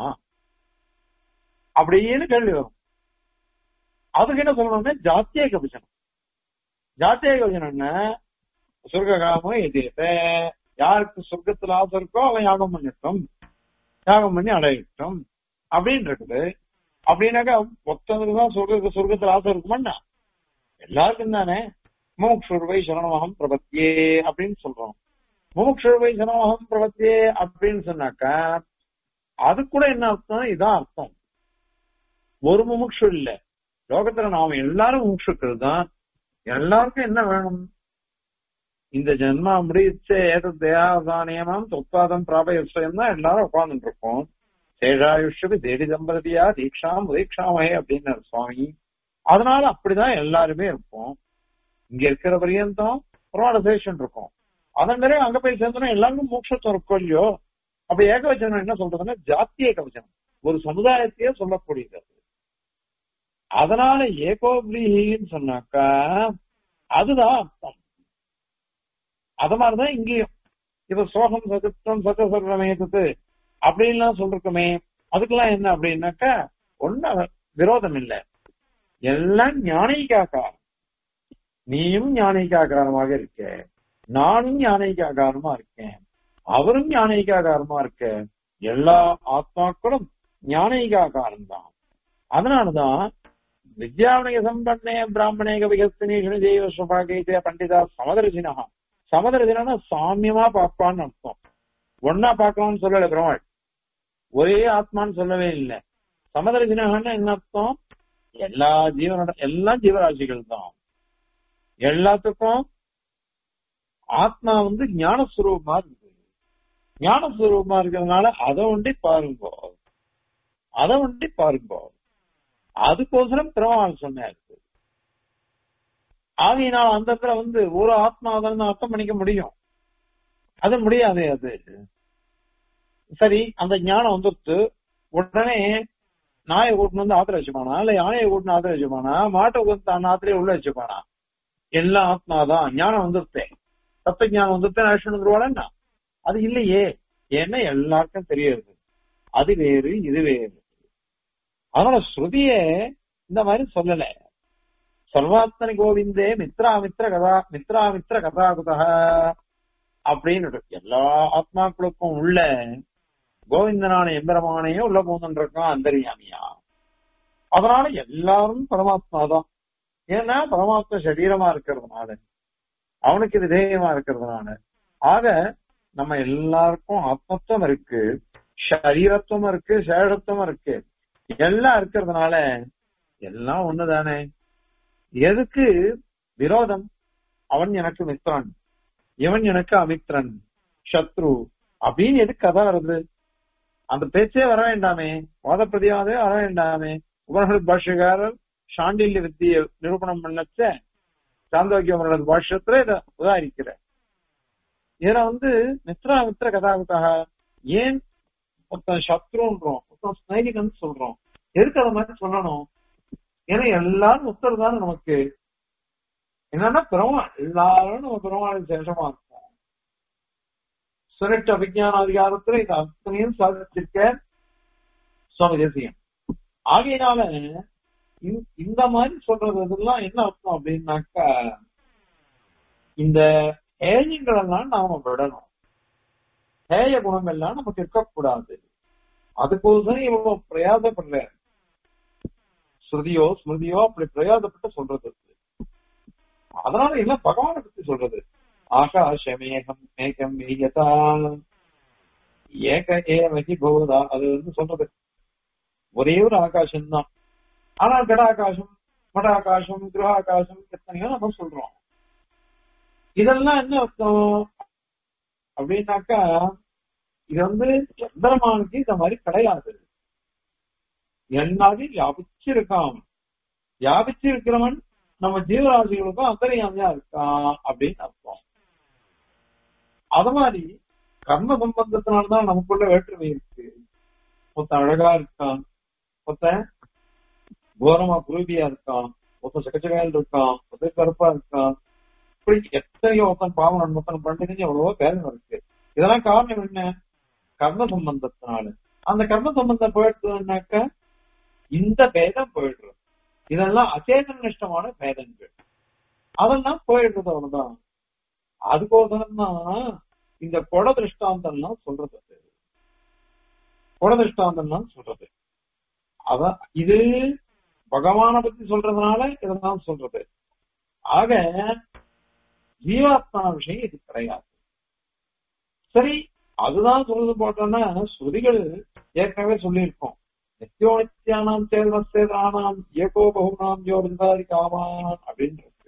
அப்படின்னு கேள்வி வரும் அதுக்கு என்ன சொல்லணும்னா ஜாத்திய கபிச்சனம் ஜாத்திய கபிச்சனம் என்ன சொர்க்ககாமம் எதிர்த்த யாருக்கு சொர்க்கத்துல ஆசை இருக்கோ அவன் யாகம் பண்ணிட்டோம் யாகம் பண்ணி அடையட்டும் அப்படின்னு இருக்குது அப்படின்னாக்கா மொத்தத்துக்கு தான் சொர்க்க சொர்க்கத்துல ஆசை இருக்குமாண்ணா எல்லாருக்கும் தானே மோக்ஷுர்வை சரணமகம் பிரபத்தியே அப்படின்னு சொல்றோம் முமுக்ஷுர்வை சரணமகம் பிரபத்தியே அப்படின்னு சொன்னாக்கா அது கூட என்ன அர்த்தம் இதான் அர்த்தம் ஒரு முமுக்ஷு இல்ல லோகத்துல நாம எல்லாரும் முமுக்ஷுக்கள் தான் எல்லாருக்கும் என்ன வேணும் இந்த ஜென்மா முடிச்சு ஏதத் தேகாதானியமாம் தொத்தாதம் பிராபயஸ்வயம் தான் எல்லாரும் உட்கார்ந்துட்டு இருக்கோம் சேஷாயுஷபி தேடி தம்பதியா தீக்ஷாம் உதீக்ஷாமகே அப்படின்னு சுவாமி அதனால அப்படிதான் எல்லாருமே இருப்போம் இங்க இருக்கிற பரியந்தம் புரோடசேஷன் இருக்கும் அதன் பிறகு அங்க போய் சேர்ந்தோம்னா எல்லாருக்கும் மோட்சத்தம் இருக்கும் இல்லையோ அப்ப ஏகவச்சனம் என்ன சொல்றதுன்னா ஜாத்திய கவச்சனம் ஒரு சமுதாயத்தையே சொல்லக்கூடியது அது. அதனால ஏகோபிரின்னு சொன்னாக்கா அதுதான் அர்த்தம் அது மாதிரிதான் இங்கேயும் இப்ப சோகம் சதுப்தம் சத்த சர்வமேதத்து அப்படின்லாம் சொல்லிருக்கோமே அதுக்கெல்லாம் என்ன அப்படின்னாக்கா ஒன்னும் விரோதம் இல்ல எல்லாம் ஞானிக்காக்காரம் நீயும் ஞானிக்காகாரமாக இருக்க நானும் ஞானிக்காகாரமா இருக்கேன் அவரும் ஞானிக்காகாரமா இருக்க எல்லா ஆத்மாக்களும் ஞானிகாகாரம் தான் அதனாலதான் வித்யாவணிக சம்பன்னே பிராமணேக விகஸ்தினீஷணி தெய்வ சுபாகைத்திய பண்டிதா சமதர்சினா சமதர்சினா சாமியமா பார்ப்பான்னு அர்த்தம் ஒன்னா பார்க்கலாம்னு சொல்லல பெருமாள் ஒரே ஆத்மான்னு சொல்லவே இல்லை சமதர்சினகன்னா என்ன அர்த்தம் எல்லா ஜீவனோட எல்லா ஜீவராசிகள் தான் எல்லாத்துக்கும் ஆத்மா வந்து ஞானஸ்வரூபமா இருக்குது ஞானஸ்வரூபமா இருக்கிறதுனால அதை ஒண்டி பாருங்க அதை ஒண்டி பாருங்க அதுக்கோசரம் பெருமாள் சொன்னார் ஆகையினால் அந்த இடத்துல வந்து ஒரு ஆத்மாதான் அர்த்தம் பண்ணிக்க முடியும் அது முடியாது அது சரி அந்த ஞானம் வந்துட்டு உடனே நாயை கூட்டின்னு வந்து ஆத்திர வச்சுப்பானா இல்ல யானையை கூட்டின்னு ஆத்திர வச்சுப்பானா மாட்டை கூட்டு அந்த ஆத்திரையை உள்ள வச்சுப்பானா எல்லா ஆத்மாதான் ஞானம் வந்துருத்தேன் தத்துவ ஞானம் வந்துருத்தேன் அழிச்சு வந்துருவாளா அது இல்லையே ஏன்னா எல்லாருக்கும் தெரியுது அது வேறு இது வேறு அதனால ஸ்ருதிய இந்த மாதிரி சொல்லல சர்வாத்மனி கோவிந்தே மித்ராமித்ர கதா மித்ராமித்ர கதாகுதா அப்படின்னு எல்லா ஆத்மாக்களுக்கும் உள்ள கோவிந்தனான எம்பெருமானையும் உள்ள போந்துருக்கான் அந்தரியாமியா அதனால எல்லாரும் பரமாத்மா தான் ஏன்னா பரமாத்மா சரீரமா இருக்கிறதுனால அவனுக்கு விதேயமா இருக்கிறதுனால ஆக நம்ம எல்லாருக்கும் ஆத்மத்துவம் இருக்கு சரீரத்துவம் இருக்கு சேடத்துவம் இருக்கு எல்லாம் இருக்கிறதுனால எல்லாம் ஒண்ணுதானே எதுக்கு விரோதம் அவன் எனக்கு மித்ரன் இவன் எனக்கு அமித்ரன் சத்ரு அப்படின்னு எதுக்கு கதை வருது அந்த பேச்சே வர வேண்டாமே வாத பிரதிவாதே வர வேண்டாமே உபனிஷத் பாஷ்யக்காரர் சாண்டில்ய வித்தியை நிரூபணம் பண்ணச்ச சாந்தோக்கிய உபனிஷத் பாஷ்யத்துல இதை உதாரிக்கிற இதுல வந்து மித்ரா மித்ர கதாவுக்காக ஏன் ஒருத்தன் சத்ருன்றோம் ஒருத்தன் ஸ்னைலிகன் சொல்றோம் எதுக்கு அதை மாதிரி சொல்லணும் ஏன்னா எல்லாரும் ஒருத்தர் தானே நமக்கு என்னன்னா பெருமாள் எல்லாரும் நம்ம பெருமாள் சேஷமா இருக்கோம் சுரட்டு அபிஜான அதிகாரத்துல இந்த அத்தனையும் சாதிச்சிருக்க சுவாமி தேசியம் ஆகையினால இந்த- இந்த மாதிரி சொல்றது இதெல்லாம் என்ன அர்த்தம் அப்படின்னாக்கா இந்த ஏயங்கள் எல்லாம் நாம விடணும் ஏய குணம் எல்லாம் நமக்கு இருக்கக்கூடாது அதுக்கோசரம் இவ்வளவு பிரயாசப்படுற ஸ்ருதியோ ஸ்மிருதியோ அப்படி பிரயாசப்பட்டு சொல்றது அதனால என்ன பகவானை பத்தி சொல்றது ஆகாஷமேகம் மேகம் மேயதா ஏக ஏவகி போதா அது வந்து சொல்றது ஒரே ஒரு ஆகாசம் தான் ஆனா கடாகாசம் மடாகாசம் கிரகாகாசம் எத்தனையோ நம்ம சொல்றோம் இதெல்லாம் என்ன அர்த்தம் அப்படின்னாக்கா இது வந்து சந்திரமானுக்கு இந்த மாதிரி கிடையாது எல்லாத்தையும் வியாபிச்சிருக்கான் வியாபிச்சு இருக்கிறவன் நம்ம ஜீவராசிகளுக்கும் அந்தரியாமையா இருக்கான் அப்படின்னு அர்த்தம் அது மாதிரி கர்ம சம்பந்தத்தினால்தான் நமக்குள்ள வேற்றுமை இருக்கு ஒருத்தன் அழகா இருக்கான் ஒருத்தன் கோரமா குருவியா இருக்கான் ஒருத்தன் சகச்சகாயில் இருக்கான் ஒருத்தன் கருப்பா இருக்கான் இப்படி எத்தனையோ ஒருத்தன் பாவம் நன்மத்தனம் பண்ணிட்டு எவ்வளவோ பேதம் இருக்கு இதெல்லாம் காரணம் என்ன கர்ம சம்பந்தத்தினால அந்த கர்ம சம்பந்தம் போயிடுச்சுனாக்க இந்த பேதம் போயிடுறது இதெல்லாம் அச்சேதன நிஷ்டமான பேதங்கள் அதெல்லாம் போயிடுறது அவ்வளவுதான் அதுக்கோசரம் தான் இந்த கொட திருஷ்டாந்தம்லாம் சொல்றது கொட திருஷ்டாந்தம்லாம் சொல்றது அதான் இது பகவான பத்தி சொல்றதுனால இதெல்லாம் சொல்றது ஆக ஜீவாத்மா விஷயம் இது கிடையாது சரி அதுதான் சொல்றது போட்டோம்னா ஸ்ருதிகள் ஏற்கனவே சொல்லியிருக்கோம் நித்தியோ நித்தியானாம் சேர்வசேதானாம் ஏகோ பகுனாம் ஜோர்தாரி காமான் அப்படின்னு இருக்கு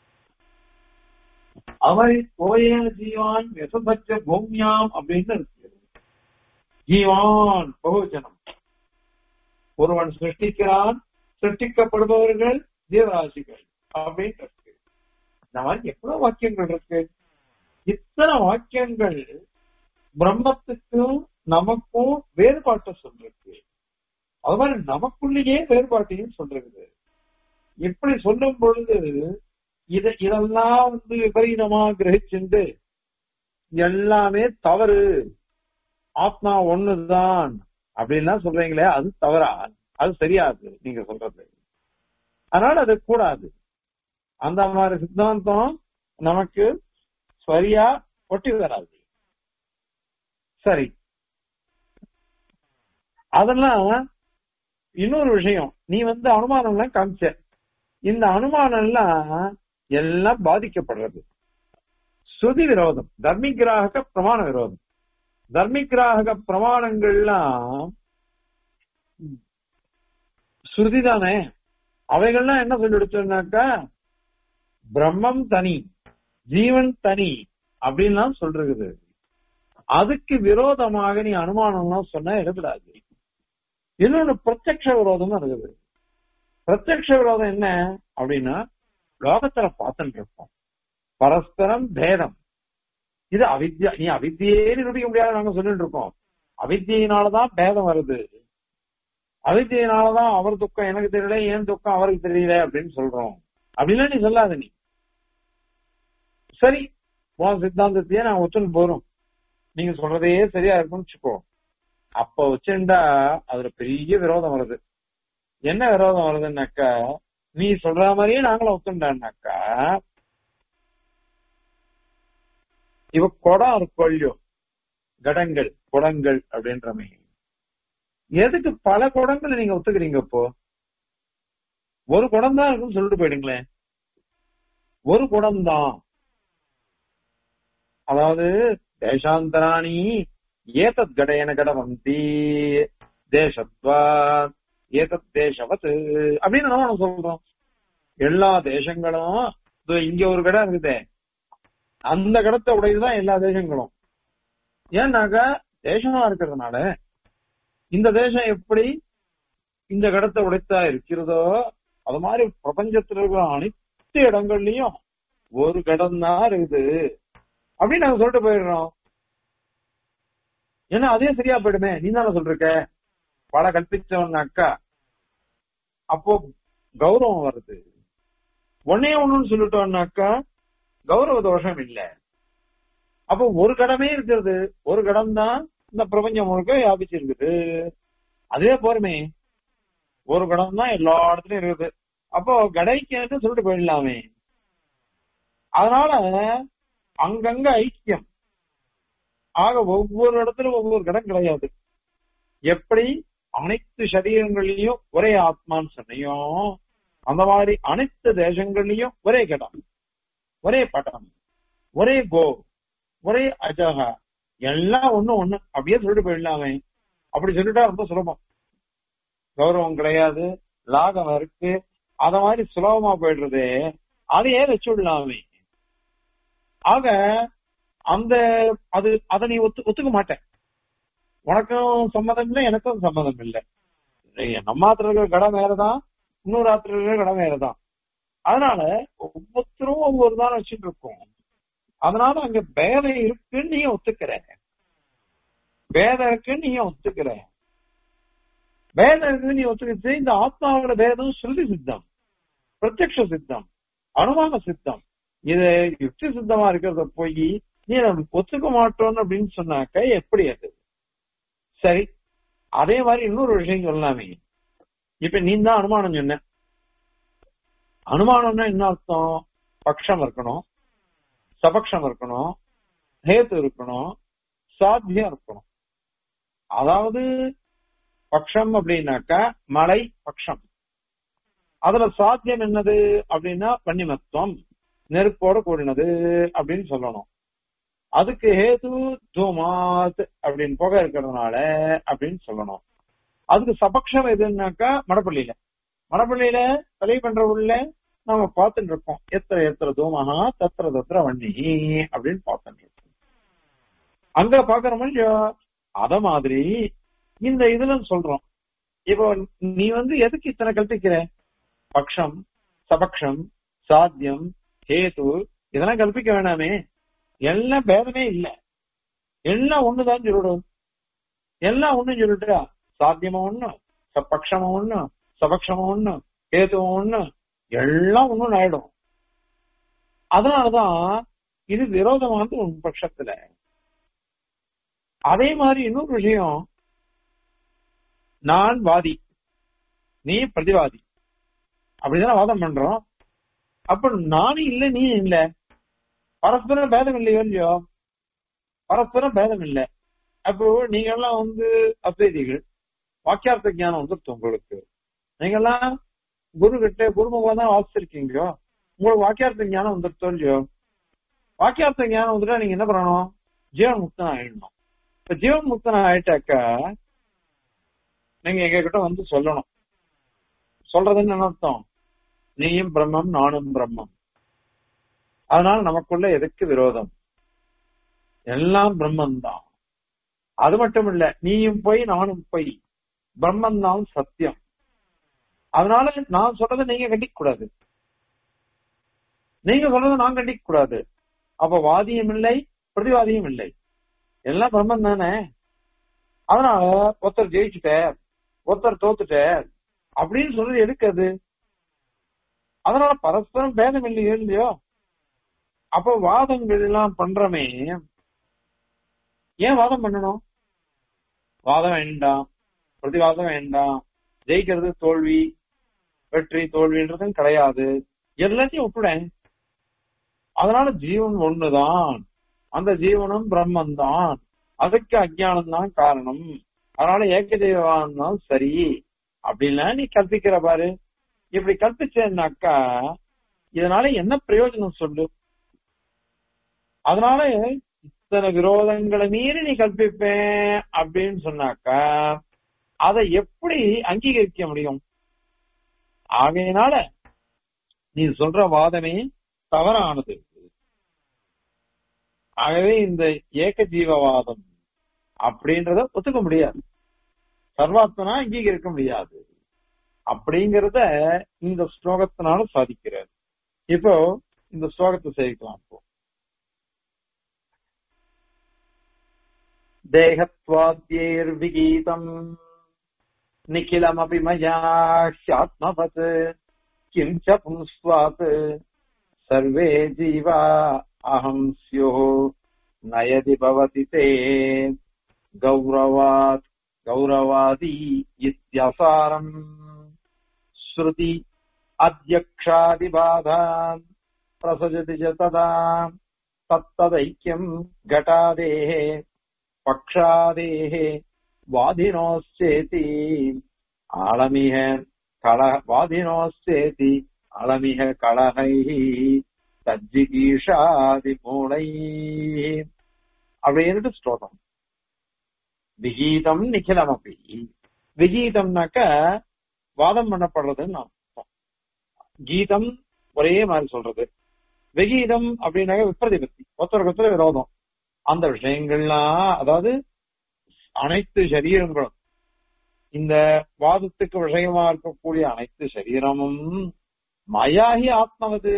அது மாதிரி கோயேன ஜீவான் வெசபட்ச பூமியாம் அப்படின்னு இருக்கு ஜீவான் பகுஜனம் ஒருவன் சிருஷ்டிக்கிறான் சிருஷ்டிக்கப்படுபவர்கள் ஜீவராசிகள் அப்படின்னு இருக்கு இந்த மாதிரி எவ்வளவு வாக்கியங்கள் இருக்கு இத்தனை வாக்கியங்கள் பிரம்மத்துக்கும் நமக்கும் வேறுபாட்டை சொல்லிருக்கு அது மாதிரி நமக்குள்ளேயே வேறுபாட்டையும் சொல்றது இப்படி சொல்லும் பொழுது இத இதெல்லாம் வந்து விபரீதமா கிரகிச்சுண்டு எல்லாமே தவறு ஆத்மா ஒண்ணுதான் அப்படின்லாம் சொல்றீங்களே அது தவறா அது சரியாது நீங்க சொல்றது அதனால அது கூடாது அந்த மாதிரி சித்தாந்தம் நமக்கு சரியா ஒட்டி வராது சரி அதெல்லாம் இன்னொரு விஷயம் நீ வந்து அனுமானம் எல்லாம் காமிச்ச இந்த அனுமானம் எல்லாம் எல்லாம் பாதிக்கப்படுறது ஸ்ருதி விரோதம் தர்மிகிராக பிரமாண விரோதம் தர்மிகிராக பிரமாணங்கள்லாம் ஸ்ருதி தானே அவைகள்லாம் என்ன சொல்லிடுச்சோம்னாக்கா பிரம்மம் தனி ஜீவன் தனி அப்படின்லாம் சொல்றது அதுக்கு விரோதமாக நீ அனுமானம்லாம் சொன்னா எடுக்கூடாது இன்னொன்னு பிரத்யக்ஷ விரோதம் இருக்குது பிரத்யக்ஷ விரோதம் என்ன அப்படின்னா லோகத்துல பார்த்துட்டு இருக்கோம் பரஸ்பரம் பேதம் இது அவித்யா நீ அவித்தியே நிரூபிக்க முடியாது நாங்க சொல்லிட்டு இருக்கோம் அவித்தியினாலதான் பேதம் வருது அவித்தியினாலதான் அவர் துக்கம் எனக்கு தெரியல ஏன் துக்கம் அவருக்கு தெரியல அப்படின்னு சொல்றோம் அப்படின்லாம் நீ சொல்லாத நீ சரி உன் சித்தாந்தத்தையே நான் ஒத்துன்னு போறோம் நீங்க சொல்றதே சரியா இருக்கும்னு வச்சுக்கோ அப்ப வச்சுண்டா அதுல பெரிய விரோதம் வருது என்ன விரோதம் வருதுன்னாக்கா நீ சொல்ற மாதிரியே நாங்களும் ஒத்துண்டான்னாக்கா இவ குடம் இருக்கும் இல்லையோ கடங்கள் குடங்கள் அப்படின்ற மாதிரி எதுக்கு பல குடங்களை நீங்க ஒத்துக்கிறீங்க இப்போ ஒரு குடம் தான் இருக்குன்னு சொல்லிட்டு போயிடுங்களேன் ஒரு குடம் தான் அதாவது தேசாந்தராணி ஏதத் கடேன கடவந்தி தேசத்வா ஏதத் தேசவத் அப்படின்னு நம்ம சொல்றோம் எல்லா தேசங்களும் இதோ இங்க ஒரு கடை இருக்குதே அந்த கடத்தை உடையதுதான் எல்லா தேசங்களும் ஏன்னாக்கா தேசமா இருக்கிறதுனால இந்த தேசம் எப்படி இந்த கடத்தை உடைத்தா இருக்கிறதோ அது மாதிரி பிரபஞ்சத்துல இருக்கிற அனைத்து இடங்கள்லயும் ஒரு கடம் தான் இருக்குது அப்படின்னு நாங்க சொல்லிட்டு போயிடுறோம் ஏன்னா அதே சரியா போயிடுமே நீ தானே சொல்லிருக்க பல கற்பிச்சவனாக்கா அப்போ கௌரவம் வருது ஒன்னே ஒண்ணுன்னு சொல்லிட்டோம்னாக்கா கௌரவ தோஷம் இல்ல அப்போ ஒரு கடமே இருக்கிறது ஒரு கடம் தான் இந்த பிரபஞ்சம் முழுக்க வியாபிச்சிருக்குது அதே போருமே ஒரு கடம் தான் எல்லா இடத்துலயும் இருக்குது அப்போ கடைக்கு சொல்லிட்டு போயிடலாமே அதனால அங்கங்க ஐக்கியம் ஆக ஒவ்வொரு இடத்துல ஒவ்வொரு கடம் கிடையாது எப்படி அனைத்து சரீரங்கள்லயும் ஒரே ஆத்மான்னு சொன்னையும் அந்த மாதிரி அனைத்து தேசங்கள்லயும் ஒரே கடம் ஒரே பட்டம் ஒரே கோ ஒரே அஜகா எல்லாம் ஒண்ணு ஒண்ணு அப்படியே சொல்லிட்டு போயிடலாமே அப்படி சொல்லிட்டா ரொம்ப சுலபம் கௌரவம் கிடையாது லாகம் இருக்கு அத மாதிரி சுலபமா போயிடுறது அதையே வச்சு விடலாமே ஆக அந்த அது அதை நீ ஒத்து ஒத்துக்க மாட்டேன் உனக்கும் சம்மதம் இல்லை எனக்கும் சம்மதம் இல்லை நம்ம ஆத்திர இருக்கிற கடம் வேறதான் இன்னொரு ஆத்திர இருக்கிற கடம் வேறதான் அதனால ஒவ்வொருத்தரும் ஒவ்வொரு தான் வச்சுட்டு இருக்கோம் அதனால அங்க பேதம் இருக்குன்னு நீ ஒத்துக்கிற பேதம் இருக்குன்னு நீ ஒத்துக்கிற பேதம் இருக்குன்னு நீ ஒத்துக்கிச்சு இந்த ஆத்மாவோட பேதம் ஸ்ருதி சித்தம் பிரத்யக்ஷ சித்தம் அனுமான சித்தம் இது யுக்தி சித்தமா இருக்கிறத போய் நீ அதை ஒத்துக்க மாட்டோம் அப்படின்னு சொன்னாக்க எப்படி அது சரி அதே மாதிரி இன்னொரு விஷயம் சொல்லலாமே இப்ப நீ தான் அனுமானம் சொன்ன அனுமானம்னா என்ன அர்த்தம் பக்ஷம் இருக்கணும் சபக்ஷம் இருக்கணும் ஹேத்து இருக்கணும் சாத்தியம் இருக்கணும் அதாவது பக்ஷம் அப்படின்னாக்கா மலை பக்ஷம் அதுல சாத்தியம் என்னது அப்படின்னா பன்னிமத்துவம் நெருப்போட கூடினது அப்படின்னு சொல்லணும் அதுக்கு ஹேது தூமாத் அப்படின்னு புகை இருக்கிறதுனால அப்படின்னு சொல்லணும் அதுக்கு சபக்ஷம் எதுன்னாக்கா மடப்பள்ளியில மடப்பள்ளியில தலை பண்ற உள்ள நாம பார்த்துட்டு இருக்கோம் எத்திர எத்திர தூமகா தத்திர தத்திர வண்ணி அப்படின்னு பார்த்துட்டு இருக்கோம் அங்க பாக்குறோம் அத மாதிரி இந்த இதுல சொல்றோம் இப்போ நீ வந்து எதுக்கு இத்தனை கல்பிக்கிற பக்ஷம் சபக்ஷம் சாத்தியம் ஹேது இதெல்லாம் கல்பிக்க வேணாமே எல்லாம் பேதமே இல்ல எல்லாம் ஒண்ணுதான் சொல்லிடும் எல்லாம் ஒண்ணும் சொல்லிட்டா சாத்தியமா ஒண்ணு பக்ஷமா ஒண்ணு சபக்ஷமா ஒண்ணு ஹேதுவம் ஒண்ணு எல்லாம் ஒண்ணும் ஆயிடும் அதனாலதான் இது விரோதமானது உன் பட்சத்துல அதே மாதிரி இன்னொரு விஷயம் நான் வாதி நீ பிரதிவாதி அப்படிதானே வாதம் பண்றோம் அப்ப நானும் இல்ல நீ இல்ல பரஸ்பரம் பேதம் இல்லையோ இல்லையோ பரஸ்பரம் பேதம் இல்லை அப்போ நீங்க எல்லாம் வந்து அத்வைதிகள் வாக்கியார்த்த ஞானம் வந்துருச்சு உங்களுக்கு நீங்க எல்லாம் குரு கிட்ட குருமுகம் தான் வாசிச்சிருக்கீங்களோ உங்களுக்கு வாக்கியார்த்த ஞானம் வந்துருச்சோ இல்லையோ வாக்கியார்த்த ஞானம் வந்துட்டா நீங்க என்ன பண்ணணும் ஜீவன் முக்தன் ஆயிடணும் இப்ப ஜீவன் முக்தன் ஆயிட்டாக்கா நீங்க எங்க கிட்ட வந்து சொல்லணும் சொல்றதுன்னு என்ன அர்த்தம் நீயும் பிரம்மம் நானும் பிரம்மம் அதனால நமக்குள்ள எதுக்கு விரோதம் எல்லாம் பிரம்மன் தான் அது மட்டும் இல்ல நீயும் போய் நானும் போய் பிரம்மன் தான் சத்தியம் அதனால நான் சொல்றதை நீங்க கண்டிக்க கூடாது நீங்க சொல்றதை நான் கண்டிக்க கூடாது அப்ப வாதியும் இல்லை பிரதிவாதியும் இல்லை எல்லாம் பிரம்மன் தானே அதனால ஒருத்தர் ஜெயிச்சுட்டார் ஒருத்தர் தோத்துட்டார் அப்படின்னு சொல்றது எதுக்கு அது அதனால பரஸ்பரம் பேதம் இல்லையோ இல்லையோ அப்ப வாதங்கள் எல்லாம் பண்றமே ஏன் வாதம் பண்ணணும் வாதம் வேண்டாம் பிரதிவாதம் வேண்டாம் ஜெயிக்கிறது தோல்வி வெற்றி தோல்வின்றதும் கிடையாது எல்லாத்தையும் விட்டுடேன் அதனால ஜீவன் ஒண்ணுதான் அந்த ஜீவனும் பிரம்மன் தான் அதுக்கு அஜானம் தான் காரணம் அதனால ஏக தெய்வம் தான் சரி அப்படின்லாம் நீ கற்பிக்கிற பாரு இப்படி கற்பிச்சேன்னாக்கா இதனால என்ன பிரயோஜனம் சொல்லு அதனால இத்தனை விரோதங்களை மீறி நீ கற்பிப்பேன் அப்படின்னு சொன்னாக்கா அதை எப்படி அங்கீகரிக்க முடியும் ஆகையினால நீ சொல்ற வாதமே தவறானது ஆகவே இந்த ஏக ஜீவவாதம் அப்படின்றத ஒத்துக்க முடியாது சர்வாத்மனா அங்கீகரிக்க முடியாது அப்படிங்கறத இந்த ஸ்லோகத்தினால சாதிக்கிறார் இப்போ இந்த ஸ்லோகத்தை சேவிக்கலாம் இப்போ தேகத்வாத்யைர்விகீதம் நிখিலமபி மயா ஹ்யாத்மவத் கிம் ச பும்ஸ்வாத் சர்வே ஜீவா அகம் ஸ்யோ நயதி பவதி தே கௌரவாத் கௌரவாதி இத்யசாரம் ஸ்ருதி அத்தியக்ஷாதிபாதான் பிரசஜதி च तदा तत्तदैक्यम् घटादेः पक्षादेः वादिनोश्चेति आलमिह कलह वादिनोश्चेति अलमिह कलहैः தஜ்ஜிகீஷாதிமூளைः அப்படின்ட்டு ஸ்லோகம் விகீதம் நிখিலமப்பி விகீதம்னாக்க வாதம் பண்ணப்படுறதுன்னு அர்த்தம் கீதம் ஒரே மாதிரி சொல்றது விகீதம் அப்படின்னாக்க விப்ரதிபத்தி ஒருத்தருக்கு ஒருத்தர் விரோதம் அந்த விஷயங்கள்லாம் அதாவது அனைத்து சரீரங்களும் இந்த வாதத்துக்கு விஷயமா இருக்கக்கூடிய அனைத்து சரீரமும் மயாகி ஆத்மவது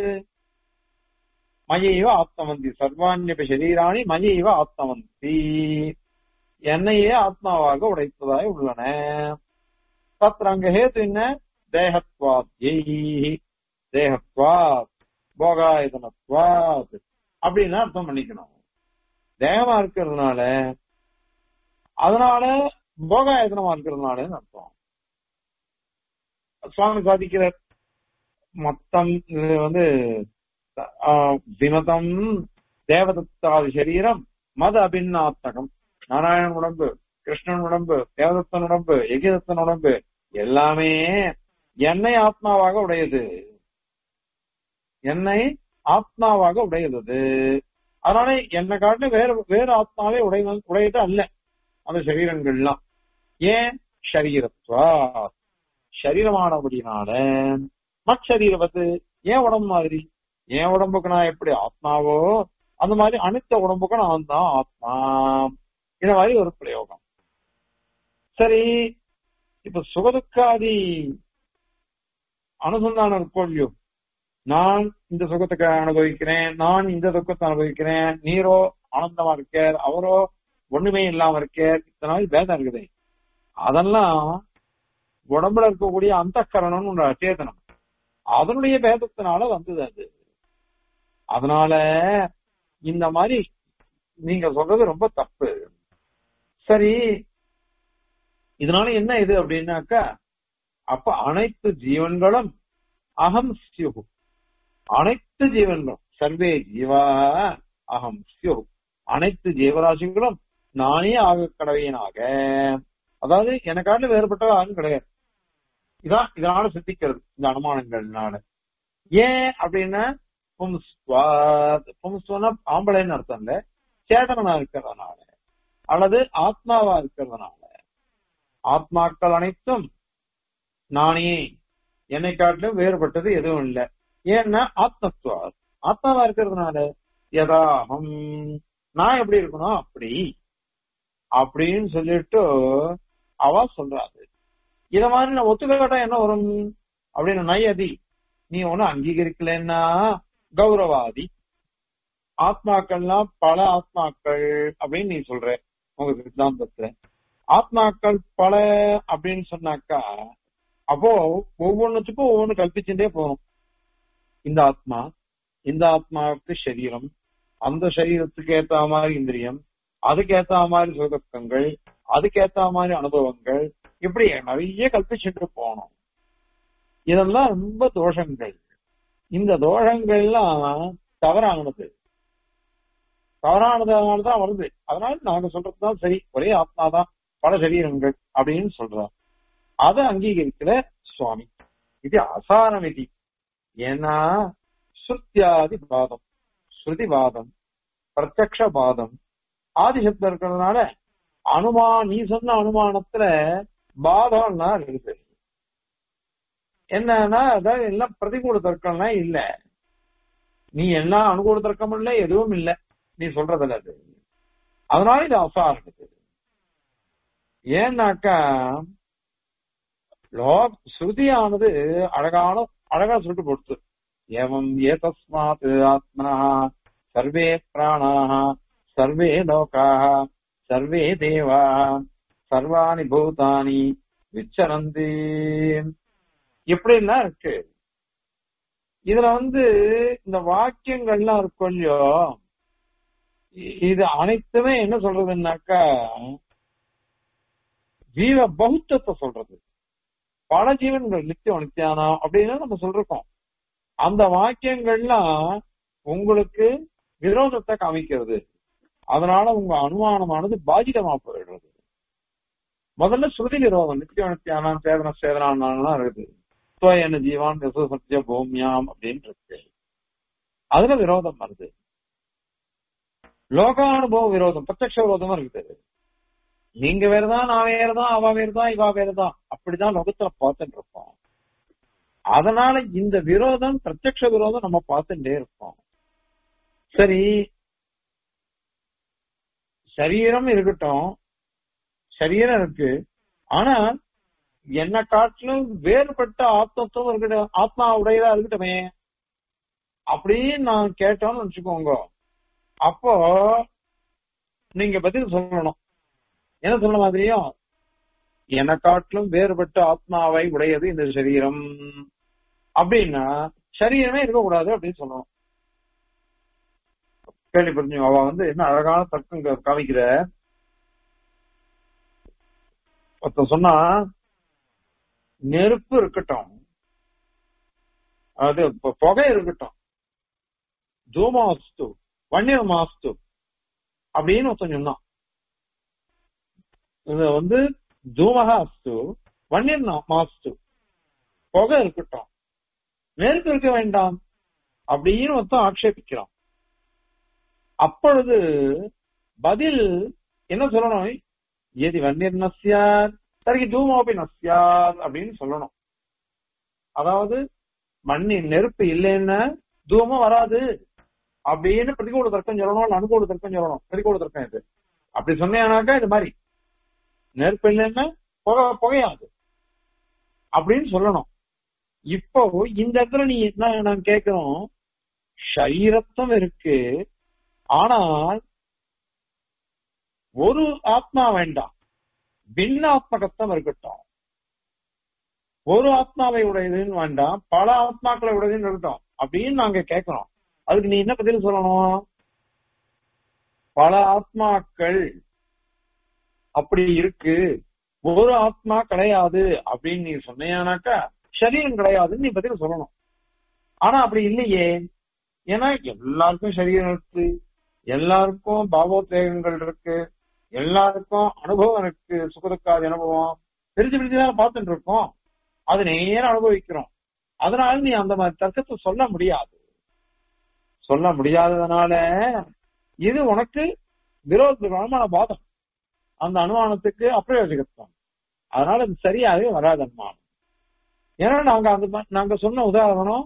மயைவ ஆத்மவந்தி சர்வாண்யபி சரீராணி மயைவ ஆத்மவந்தி என்னையே ஆத்மாவாக உடைத்ததாய் உள்ளன தத்ர அங்க ஹேத்து என்ன தேகத்வாத்யை தேகத்வாத் போகாயுதனத்வாத் அப்படின்னு அர்த்தம் பண்ணிக்கணும் தேகமா இருக்கிறதுனால அதனால போகாயுதனமா இருக்கிறதுனால அர்த்தம் சுவாமி சாதிக்கிறார் மொத்தம் இது வந்து ஆஹ், விமதம் தேவதத்தாதி சரீரம் மத அபின்னாத்மகம் நாராயணன் உடம்பு கிருஷ்ணன் உடம்பு தேவதத்தன் உடம்பு எகிதத்தன் உடம்பு எல்லாமே என்னை ஆத்மாவாக உடையது என்னை ஆத்மாவாக உடையது அது. அதனால என்னை காட்டில வேற வேற ஆத்மாவே உடைய உடையது அல்ல அந்த சரீரங்கள்லாம் ஏன் சரீரத்வா சரீரமானபடினால மற்சரீரவத்து ஏன் உடம்பு மாதிரி என் உடம்புக்கு நான் எப்படி ஆத்மாவோ அந்த மாதிரி அனைத்த உடம்புக்கும் நான் தான் ஆத்மா இந்த மாதிரி ஒரு பிரயோகம் சரி இப்ப சுகதுக்காதி அனுசந்தானம் இருக்கும் இல்லையோ நான் இந்த சுகத்துக்கு அனுபவிக்கிறேன் நான் இந்த துக்கத்தை அனுபவிக்கிறேன் நீரோ ஆனந்தமா இருக்கார் அவரோ ஒண்ணுமே இல்லாம இருக்கார் இத்தனை நாள் பேதம் இருக்குது அதெல்லாம் உடம்புல இருக்கக்கூடிய அந்த கரணம்னு ஒரு அச்சேதனம் அதனுடைய பேதத்தினால வந்தது அது அதனால இந்த மாதிரி நீங்க சொல்றது ரொம்ப தப்பு சரி இதனால என்ன இது அப்படின்னாக்கா அப்ப அனைத்து ஜீவன்களும் அகம் ஸ்யு அனைத்து ஜீவன்களும் சர்வே ஜீவா அகம் ஸ்யு அனைத்து ஜீவராசிகளும் நானே ஆக கடவையனாக அதாவது எனக்காண்டு வேறுபட்ட யாரும் கிடையாது இதான் இதனால சித்திக்கிறது இந்த அனுமானங்கள்னால ஏன் அப்படின்னா பும்ஸ்வாத் பும்ஸ்வனா ஆம்பளைன்னு அர்த்தம் இல்ல சேதனனா இருக்கிறதுனால அல்லது ஆத்மாவா இருக்கிறதுனால ஆத்மாக்கள் அனைத்தும் நானே என்னை காட்டிலும் வேறுபட்டது எதுவும் இல்லை ஏன்னா ஆத்மத்வாத் ஆத்மாவா இருக்கிறதுனால யதாகம் நான் எப்படி இருக்கணும் அப்படி அப்படின்னு சொல்லிட்டு அவ சொல்றாரு இத மாதிரி நான் ஒத்துக்கிட்டா என்ன வரும் அப்படின்னு நயதி நீ ஒண்ணு அங்கீகரிக்கலன்னா கௌரவாதி ஆத்மாக்கள்லாம் பல ஆத்மாக்கள் அப்படின்னு நீ சொல்ற உங்க சித்தாந்தத்துல ஆத்மாக்கள் பல அப்படின்னு சொன்னாக்கா அப்போ ஒவ்வொன்றுத்துக்கும் ஒவ்வொன்னு கல்பிச்சுட்டே போகணும் இந்த ஆத்மா இந்த ஆத்மாவுக்கு சரீரம் அந்த சரீரத்துக்கு ஏத்த மாதிரி இந்திரியம் அதுக்கேத்த மாதிரி சுகங்கள் அதுக்கேத்த மாதிரி அனுபவங்கள் இப்படி நிறைய கல்பிச்சுட்டு போகணும் இதெல்லாம் ரொம்ப தோஷங்கள் இந்த தோஷங்கள்லாம் தவறானது தவறானதுனால தான் வருது அதனால நாங்க சொல்றதுதான் சரி ஒரே ஆத்மா தான் பல சரீரங்கள் அப்படின்னு சொல்றோம் அதை அங்கீகரிக்கிற சுவாமி இது அசார விதி ஏன்னா ஸ்ருத்தியாதி வாதம் ஸ்ருதிவாதம் பிரத்யக்ஷ வாதம் ஆதிசப்தம் இருக்கிறதுனால அனுமா நீ சொன்ன அனுமானத்துல பாதம்னா இருக்குது என்னன்னா அதாவது எல்லாம் பிரதிகூல தர்க்கம்லாம் இல்ல நீ என்ன அனுகூல தர்க்கம் இல்ல எதுவும் இல்ல நீ சொல்றதுல அது அதனால இது அசாரம் இருக்குது ஏன்னாக்கா லோக் ஸ்ருதியானது அழகான அழகா சொல்லிட்டு கொடுத்து ஏவம் ஏதஸ்மாத் ஆத்மனா சர்வே பிராணாக சர்வே லோகாக சர்வே தேவா சர்வாணி பூதானி விச்சரந்தி இப்படிலாம் இருக்கு இதுல வந்து இந்த வாக்கியங்கள்லாம் இருக்கும் இல்லையோ இ- இது அனைத்துமே என்ன சொல்றதுன்னாக்கா ஜீவ பௌத்தத்தை சொல்றது பல ஜீவன்கள் நித்தியம் நித்தியானம் அப்படின்னு நம்ம சொல்றோம் அந்த வாக்கியங்கள்லாம் உங்களுக்கு விரோதத்தை காமிக்கிறது அதனால உங்க அனுமானமானது பாதிதமா போயிடுறது முதல்ல ஸ்ருதி விரோதம் நித்திய நித்தியானம் சேதன சேதனான்லாம் இருக்குது துவயன ஜீவான் யசோ சத்ய பூமியாம் அப்படின்னு இருக்கு அதுல விரோதம் வருது லோகானுபவ விரோதம் பிரத்யக்ஷ விரோதமா இருக்குது நீங்க வேறதான் நான் வேறதான் அவ வேறதான் இவா வேறதான் அப்படிதான் லோகத்துல பார்த்துட்டு இருப்போம் அதனால இந்த விரோதம் பிரத்யக்ஷ விரோதம் நம்ம பார்த்துட்டே இருப்போம் சரி சரீரம் இருக்கட்டும் சரீரம் இருக்கு ஆனா என்ன காட்டிலும் வேறுபட்ட ஆத்மத்துவம் இருக்கட்டும் ஆத்மா உடையதா இருக்கட்டுமே அப்படின்னு நான் கேட்டோம்னு வச்சுக்கோங்க அப்போ நீங்க பதில் சொல்லணும் என்ன சொன்ன மாதிரியும் என காட்டிலும் வேறுபட்ட ஆத்மாவை உடையது இந்த சரீரம் அப்படின்னா சரீரமே இருக்கக்கூடாது அப்படின்னு சொல்லணும் கேள்விப்பட்டீங்க அவ வந்து என்ன அழகான தர்க்கம் கா- காமிக்கிற ஒருத்தன் சொன்னா நெருப்பு இருக்கட்டும் அது பு- புகை இருக்கட்டும் தூமாஸ்து வன்னியர் மாஸ்து அப்படின்னு ஒருத்தன் சொன்னான் இது வந்து தூமகா அஸ்து வன்னியர் நா- மாஸ்து புகை இருக்கட்டும் நெருப்பு இருக்க வேண்டாம் அப்படின்னு ஒருத்தன் ஆக்ஷேபிக்கிறான் அப்பொழுது பதில் என்ன சொல்லணும் ஏதி வன்னியர் நஸ்யார் தருக்கு தூமோபி நஸ்யார் அப்படின்னு சொல்லணும் அதாவது மண்ணின் நெருப்பு இல்லைன்னா தூமம் வராது அப்படின்னு பிரதிகூல தர்க்கம் சொல்லணும் இல்ல அனுகூல தர்க்கம் சொல்லணும் பிரதிகூல தர்க்கம் இது அப்படி சொன்னேனாக்கா இது மாதிரி நெருப்பு இல்லைன்னா புகை புகையாது அப்படின்னு சொல்லணும் இப்போ இந்த இடத்துல நீ என்ன நான் கேட்கிறோம் சரீரத்தம் இருக்கு ஆனால் ஒரு ஆத்மா வேண்டாம் பின்னாத்மகத்தம் இருக்கட்டும் ஒரு ஆத்மாவை உடையதுன்னு வேண்டாம் பல ஆத்மாக்களை உடையதுன்னு இருக்கட்டும் அப்படின்னு நாங்க கேட்கிறோம் அதுக்கு நீ என்ன பதில் சொல்லணும் பல ஆத்மாக்கள் அப்படி இருக்கு ஒரு ஆத்மா கிடையாது அப்படின்னு நீ சொன்னியானாக்கா சரீரம் கிடையாதுன்னு நீ பதில் சொல்லணும் ஆனா அப்படி இல்லையே ஏன்னா எல்லாருக்கும் சரீரம் இருக்கு எல்லாருக்கும் பாவோத்வேகங்கள் இருக்கு எல்லாருக்கும் அனுபவம் இருக்கு சுகதுக்காத அனுபவம் பிரிச்சு பிரிச்சு தான் பார்த்துட்டு இருக்கோம் அது நேரம் அனுபவிக்கிறோம் அதனால நீ அந்த மாதிரி தர்க்கத்தை சொல்ல முடியாது சொல்ல முடியாததுனால இது உனக்கு விரோதமான பாதம் அந்த அனுமானத்துக்கு அப்பிரயோஜகத்துவம் அதனால இது சரியாகவே வராது அனுமானம் ஏன்னா நாங்க அந்த மா- நாங்க சொன்ன உதாரணம்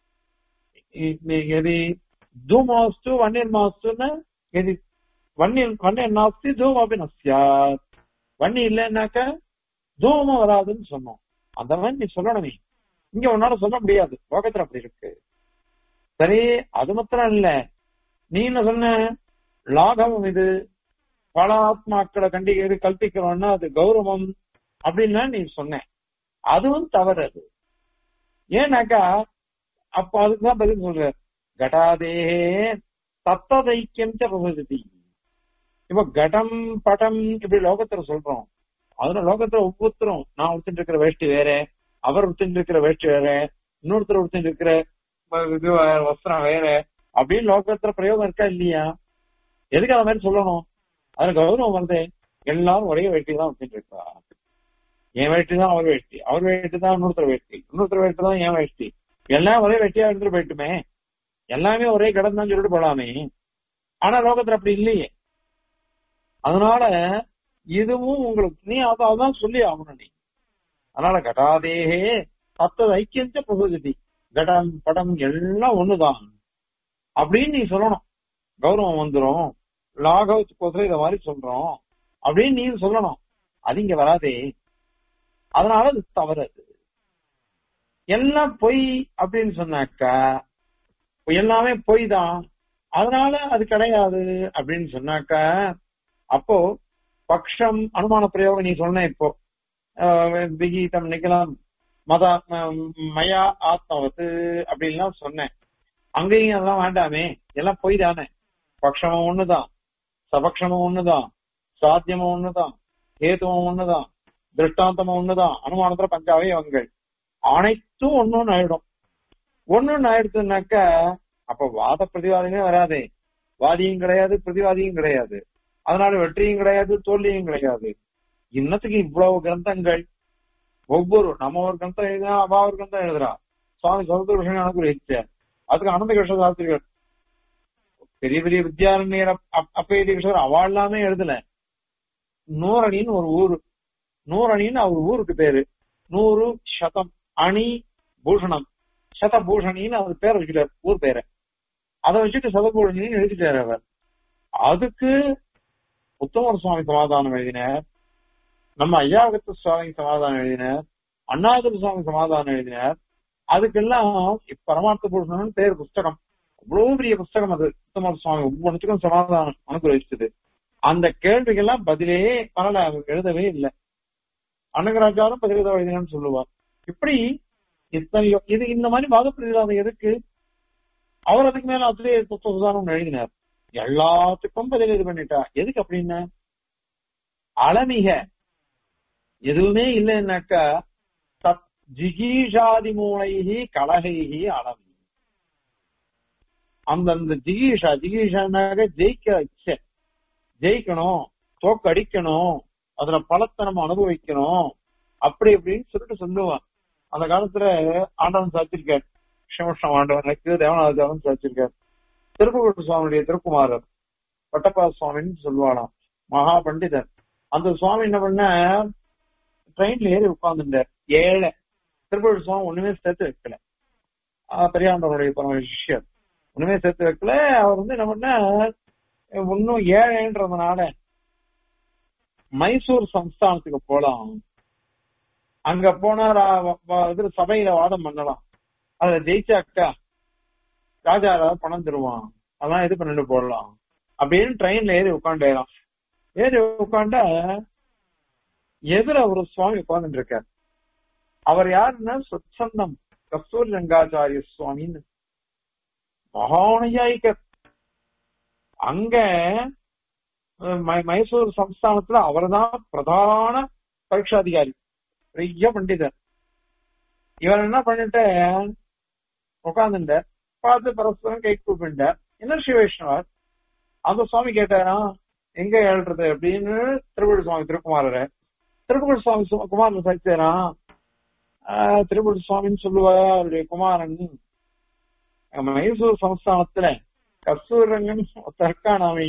இ- இ- எது தூமாஸ்து வன்னியர் மாஸ்துன்னு எது வன்னியர் வன்னியர் நாஸ்தி தூமாபி நஸ்யாத் வன்னி இல்லைன்னாக்க தூமம் வராதுன்னு சொன்னோம் அந்த மாதிரி நீ சொல்லணுமே இங்க உன்னால சொல்ல முடியாது லோகத்துல அப்படி இருக்கு சரி அது மாத்திரம் இல்ல நீ என்ன சொன்ன லாகவம் இது பல ஆத்மாக்களை கண்டிக்கிறது கல்பிக்கிறோம்னா அது கௌரவம் அப்படின்னா நீ சொன்ன அதுவும் தவறு அது ஏன்னாக்கா அப்ப அதுக்குதான் பதில் சொல்ற கடாதேஹே தத்ததைக்கியம் பிரபதி இப்ப கடம் படம் இப்படி லோகத்துல சொல்றோம் அதுல லோகத்துல ஒவ்வொருத்தரும் நான் உடுத்திட்டு இருக்கிற வேஷ்டி வேற அவர் உடுத்திட்டு இருக்கிற வேஷ்டி வேற இன்னொருத்தர் உடுத்திட்டு இருக்கிற வ- இது வேற, வஸ்திரம் வேற அப்படின்னு லோகத்துல பிரயோகம் இருக்கா இல்லையா எதுக்கு அந்த மாதிரி சொல்லணும் அதுல கௌரவம் வருது எல்லாரும் ஒரே வேஷ்டி தான் உடுத்திட்டு இருக்கா என் வேஷ்டி தான் அவர் வேஷ்டி அவர் வேஷ்டி தான் இன்னொருத்தர் வேஷ்டி இன்னொருத்தர் வேஷ்டி தான் என் வேஷ்டி எல்லாம் ஒரே வெட்டியா எடுத்துட்டு போயிட்டுமே எல்லாமே ஒரே கடன் தான் சொல்லிட்டு போலாமே ஆனா லோகத்துல அப்படி இல்லையே அதனால இதுவும் உங்களுக்கு நீ அத- அதான் சொல்லி ஆகணும் நீ அதனால கடாதேகே தத்தது ஐக்கியந்த பிரபுஜதி கடம் படம் எல்லாம் ஒண்ணுதான் அப்படின்னு நீ சொல்லணும் கௌரவம் வந்துரும் லாகவத்துக்கோசரம் இத மாதிரி சொல்றோம் அப்படின்னு நீ சொல்லணும் அது இங்க வராதே அதனால அது தவறு அது எல்லாம் பொய் அப்படின்னு சொன்னாக்கா எல்லாமே பொய் தான் அதனால அது கிடையாது அப்படின்னு சொன்னாக்கா அப்போ பக்ஷம் அனுமான பிரயோகம் நீ சொன்ன இப்போ ஆஹ் விகீதம் நிக்கலாம் மத ம- மயா ஆத்மவத்து அப்படின்லாம் சொன்னேன் அங்கேயும் அதெல்லாம் வேண்டாமே எல்லாம் பொய் தானே பக்ஷமும் ஒண்ணுதான் சபக்ஷமும் ஒண்ணுதான் சாத்தியமும் ஒண்ணுதான் ஹேதுவும் ஒண்ணுதான் திருஷ்டாந்தமும் ஒண்ணுதான் அனுமானத்துல பஞ்சாவயவங்கள் அனைத்தும் ஒன்னொன்னு ஆயிடும் ஒன்னொன்னு ஆயிடுச்சுனாக்க அப்ப வாத பிரதிவாதமே வராதே வாதியும் கிடையாது பிரதிவாதியும் கிடையாது அதனால வெற்றியும் கிடையாது தோல்வியும் கிடையாது இன்னத்துக்கு இவ்வளவு கிரந்தங்கள் ஒவ்வொரு நம்ம ஒரு கிரந்தம் எழுதினா அவா ஒரு கிரந்தம் எழுதுறா சுவாமி சௌதர விஷயம் அனுகிரகிச்சார் அதுக்கு அனந்த கிருஷ்ண சாஸ்திரிகள் பெரிய பெரிய வித்யாரண்யர் அப்பேரிய கிருஷ்ணர் அவா எல்லாமே எழுதல நூறணின்னு ஒரு ஊரு நூறணின்னு அவர் ஊருக்கு பேரு நூறு சதம் அணி பூஷணம் சதபூஷணின்னு அவர் பேரை வச்சுட்டார் ஊர் பேரை அதை வச்சுட்டு சதபூஷணின்னு எழுதிட்டார் அவர் அதுக்கு உத்தமர் சுவாமி சமாதானம் எழுதினார் நம்ம ஐயாவகத்து சுவாமி சமாதானம் எழுதினார் அண்ணாதுர சுவாமி சமாதானம் எழுதினார் அதுக்கெல்லாம் பரமார்த்த பூஷணம்னு பேர் புஸ்தகம் அவ்வளவு பெரிய புஸ்தகம் அது உத்தமர் சுவாமி ஒவ்வொன்றுக்கும் சமாதானம் அனுகிரகிச்சது அந்த கேள்விகள்லாம் பதிலே வரல அவர் எழுதவே இல்லை அனகராஜாரும் பதில் எழுதினான்னு சொல்லுவார் இப்படி இத்தனையோ இது இந்த மாதிரி வாத பிரதிவாதம் எதுக்கு அவர் அதுக்கு மேல அதுவே உதாரணம் எழுதினார் எல்லாத்துக்கும் பதில் இது பண்ணிட்டா எதுக்கு அப்படின்னா அளமிக எதுவுமே இல்லைன்னாக்கா தத் ஜிகீஷாதி மூளைகி கலகைகி அளவி அந்தந்த ஜிகீஷா ஜிகீஷானாக ஜெயிக்க இச்சை ஜெயிக்கணும் தோக்கடிக்கணும் அதுல பலத்தை நம்ம அனுபவிக்கணும் அப்படி அப்படின்னு சொல்லிட்டு சொல்லுவான் அந்த காலத்துல ஆண்டவன் சாத்திருக்கார் கிருஷ்ணகிருஷ்ண ஆண்டவனுக்கு தேவநாதன் சாத்திருக்கார் திருப்பூர் சுவாமியுடைய திருக்குமாரர் பட்டப்பா சுவாமின்னு சொல்லுவாளாம் மகா பண்டிதர் அந்த சுவாமி என்ன பண்ண ட்ரெயின்ல ஏறி உட்கார்ந்துட்டார் ஏழை திருப்பூர் சுவாமி ஒண்ணுமே சேர்த்து வைக்கல பெரியாண்டவருடைய பரம சிஷ்யர் ஒண்ணுமே சேர்த்து வைக்கல அவர் வந்து என்ன பண்ண இன்னும் ஏழைன்றதுனால மைசூர் சம்ஸ்தானத்துக்கு போலாம் அங்க போனா இது சபையில வாதம் பண்ணலாம் அதுல ஜெயிச்சாக்கா ராஜா பணம் தருவான் அதான் இது பண்ணிட்டு போடலாம் அப்படின்னு ட்ரெயின்ல ஏறி உட்காந்துடலாம் ஏறி உட்காண்டா எதிர ஒரு சுவாமி உட்கார்ந்துட்டு இருக்கார் அவர் யாருன்னா சொச்சந்தம் கஸ்தூரி ரங்காச்சாரிய சுவாமின்னு மகானயாயிக்கர் அங்க மைசூர் சம்ஸ்தானத்துல அவர்தான் பிரதான பரீட்சாதிகாரி பெரிய பண்டிதர் இவர் என்ன பண்ணிட்ட உட்காந்துட்ட பார்த்து பரஸ்பரம் கை கூப்பிட்டார் என்ன சிவவைஷ்ணவர் அந்த சுவாமி கேட்டாரா எங்க ஏழ்றது அப்படின்னு திருப்பூர் சுவாமி திருக்குமாரர் திருப்பூர் சுவாமி குமாரன் சைத்தேரா திருப்பூர் சுவாமின்னு சொல்லுவார் அவருடைய குமாரன் மைசூர் சம்ஸ்தானத்துல கஸ்தூரங்கன் தற்கானாமி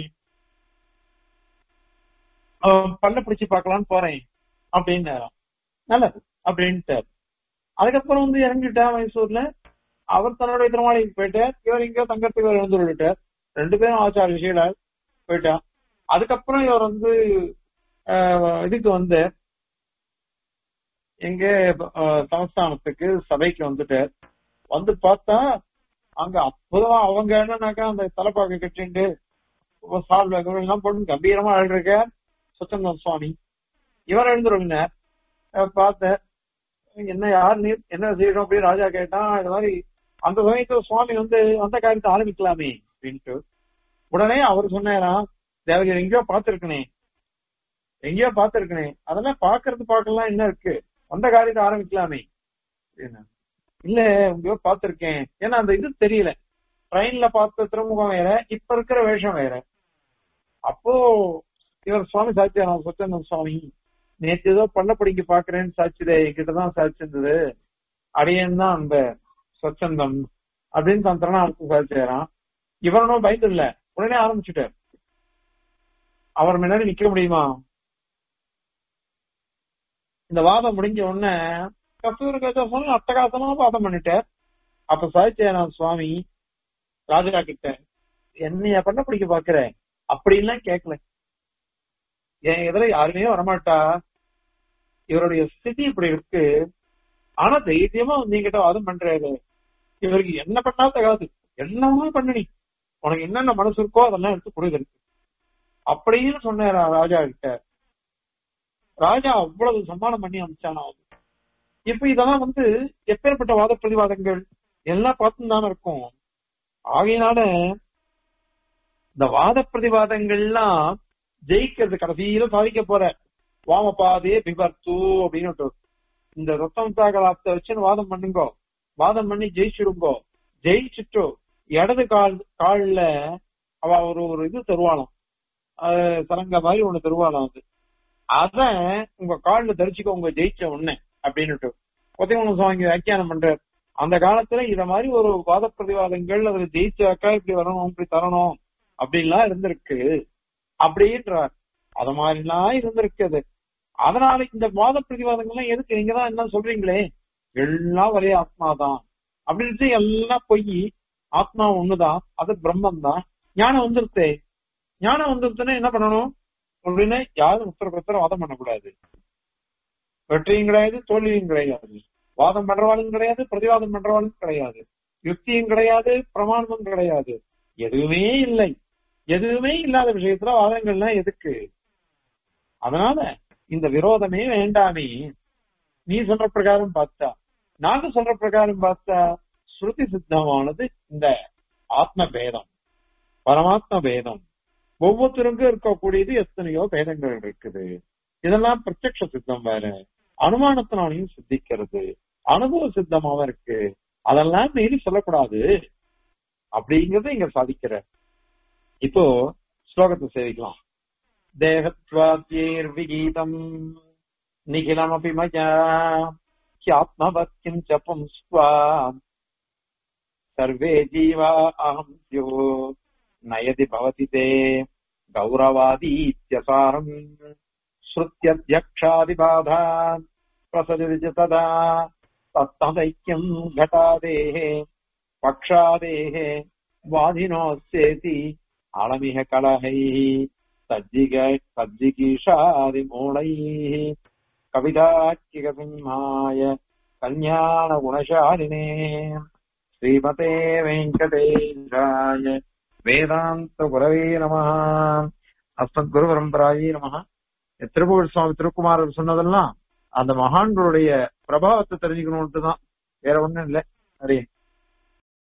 பல்ல பிடிச்சு பார்க்கலான்னு போறேன் அப்படின்னு நல்லது அப்படின்ட்டு அதுக்கப்புறம் வந்து இறங்கிட்டா மைசூர்ல அவர் தன்னுடைய திருமாளிக்கு போயிட்டார் இவர் இங்க தங்கத்துக்கு எழுந்து விட்டார் ரெண்டு பேரும் ஆச்சார விஷயம் போயிட்டா அதுக்கப்புறம் இவர் வந்து இதுக்கு வந்து எங்க சமஸ்தானத்துக்கு சபைக்கு வந்துட்டார் வந்து பார்த்தா அங்க அற்புதமா அவங்க என்னன்னாக்கா அந்த தலைப்பாக்க கட்டிண்டு சால்வ எல்லாம் போட்டு கம்பீரமா அழுதுருக்க சுத்தந்தம் சுவாமி இவர் எழுந்துருவினார் பார்த்த என்ன யார் நீ என்ன செய்யணும் அப்படின்னு ராஜா கேட்டான் இது மாதிரி அந்த சமயத்துல சுவாமி வந்து அந்த காரியத்தை ஆரம்பிக்கலாமே அப்படின்ட்டு உடனே அவர் சொன்னாராம் தேவகி எங்கேயோ பார்த்திருக்கனே எங்கேயோ பார்த்திருக்கனே அதெல்லாம் பாக்குறது பார்க்கலாம் என்ன இருக்கு அந்த காரியத்தை ஆரம்பிக்கலாமே இல்ல எங்கேயோ பார்த்திருக்கேன் ஏன்னா அந்த இது தெரியல ட்ரெயின்ல பார்த்த திருமுகம் வேற இப்ப இருக்கிற வேஷம் வேற அப்போ இவர் சுவாமி சாட்சியாராம் சொச்சந்தம் சுவாமி நேற்று ஏதோ பள்ளப்படிக்கு பாக்குறேன்னு சாட்சிதே என்கிட்டதான் சாட்சிருந்தது அடையன் தான் அந்த சொச்சந்தம் அப்படின்னு தான் திறனார்த்தம் சாட்சியாராம் இவரனும் பயந்து இல்ல உடனே ஆரம்பிச்சுட்டார் அவர் முன்னாடி நிக்க முடியுமா இந்த வாதம் முடிஞ்ச உடனே கஸ்தூரி கஜாசனம் அட்டகாசமா வாதம் பண்ணிட்டார் அப்ப சாய்ச்சியாராம் சுவாமி ராஜா கிட்ட என்னைய பண்ண பிடிக்க பாக்குற அப்படின்லாம் கேட்கல என் எதிர யாருமே வரமாட்டா இவருடைய ஸ்திதி இப்படி இருக்கு ஆனா தைரியமா நீங்கிட்ட வாதம் பண்றாரு இவருக்கு என்ன பண்ணா தகாது என்னமா பண்ணு நீ உனக்கு என்னென்ன மனசு இருக்கோ அதெல்லாம் எடுத்து கொடுக்குறது அப்படின்னு சொன்னார் ராஜா கிட்ட ராஜா அவ்வளவு சம்மானம் பண்ணி அமிச்சானா இப்ப இதெல்லாம் வந்து எப்பேற்பட்ட வாத பிரதிவாதங்கள் எல்லாம் பார்த்து தானே இருக்கும் ஆகையினால இந்த வாத பிரதிவாதங்கள்லாம் ஜெயிக்கிறது கடைசியில சாதிக்க போற வாமபாதே பிபர்த்து அப்படின்னு இந்த ரத்தம் தாகலாப்த வச்சு வாதம் பண்ணுங்கோ வாதம் பண்ணி ஜெயிச்சிடுங்கோ ஜெயிச்சுட்டோ இடது கால் கால்ல அவ ஒரு ஒரு இது தருவாளாம் சலங்க மாதிரி ஒண்ணு தருவாளாம் அது அத உங்க கால்ல தரிச்சுக்கோ உங்க ஜெயிச்ச உடனே அப்படின்னுட்டு ஒத்தைவன சுவாமி வியாக்கியானம் பண்றாரு அந்த காலத்துல இத மாதிரி ஒரு வாத பிரதிவாதங்கள் அதுல ஜெயிச்சாக்கா இப்படி வரணும் இப்படி தரணும் அப்படின்லாம் இருந்திருக்கு அப்படின்றார் அது மாதிரிலாம் இருந்திருக்குது அதனால இந்த வாத பிரதிவாதங்கள்லாம் எதுக்கு நீங்க தான் என்ன சொல்றீங்களே எல்லாம் ஒரே ஆத்மாதான் அப்படின்ட்டு எல்லாம் பொய் ஆத்மா ஒண்ணுதான் அது பிரம்மம் தான் ஞானம் வந்துருத்தே ஞானம் வந்துருச்சுன்னா என்ன பண்ணணும் அப்படின்னு யாரும் உத்தர உத்தர வாதம் பண்ணக்கூடாது வெற்றியும் கிடையாது தோல்வியும் கிடையாது வாதம் பண்றவாளும் கிடையாது பிரதிவாதம் பண்றவாளும் கிடையாது யுக்தியும் கிடையாது பிரமாணமும் கிடையாது எதுவுமே இல்லை எதுவுமே இல்லாத விஷயத்துல வாதங்கள்லாம் எதுக்கு அதனால இந்த விரோதமே வேண்டாமே நீ சொல்ற பிரகாரம் பார்த்தா நாங்க சொல்ற பிரகாரம் பார்த்தா ஸ்ருதி சித்தமானது இந்த ஆத்ம பேதம் பரமாத்ம பேதம் ஒவ்வொருத்தருக்கும் இருக்கக்கூடியது எத்தனையோ பேதங்கள் இருக்குது இதெல்லாம் பிரத்யக்ஷ சித்தம் வேற அனுமானத்தினாலையும் சித்திக்கிறது அனுபவ சித்தமாவும் இருக்கு அதெல்லாம் மீறி சொல்லக்கூடாது அப்படிங்கறத இங்க சாதிக்கிற இப்போ ஸ்லோகத்தை சேவிக்கலாம் தேகத்வாத்யேர் விகீதம் நிகிலமபி மயா ஹியாத்மவத்யம் ஜபம் ஸ்வா சர்வே ஜீவா அகம் யோ நயதி பவதி தே கௌரவாதீத்யசாரம் ஸ்ருத்யத்யக்ஷாதிபாதா பிரசஜதி च तदा तत्तदैक्यम् घटादेः पक्षादेः वाधिनोऽस्येति अलमिह कलहैः तज्जिग तज्जिगीषादिमूलैः कविताचिकसिंहाय कल्याणगुणशालिने श्रीमते वेङ्कटेशाय वेदान्तगुरवे नमः அஸ்மத்குருபரம்பராயே நமஹ திருப்புகழ் சுவாமி திருக்குமாரர் சொன்னதெல்லாம் அந்த மகான்களுடைய பிரபாவத்தை தெரிஞ்சுக்கணும்ட்டு தான் வேற ஒண்ணும் இல்லை சரி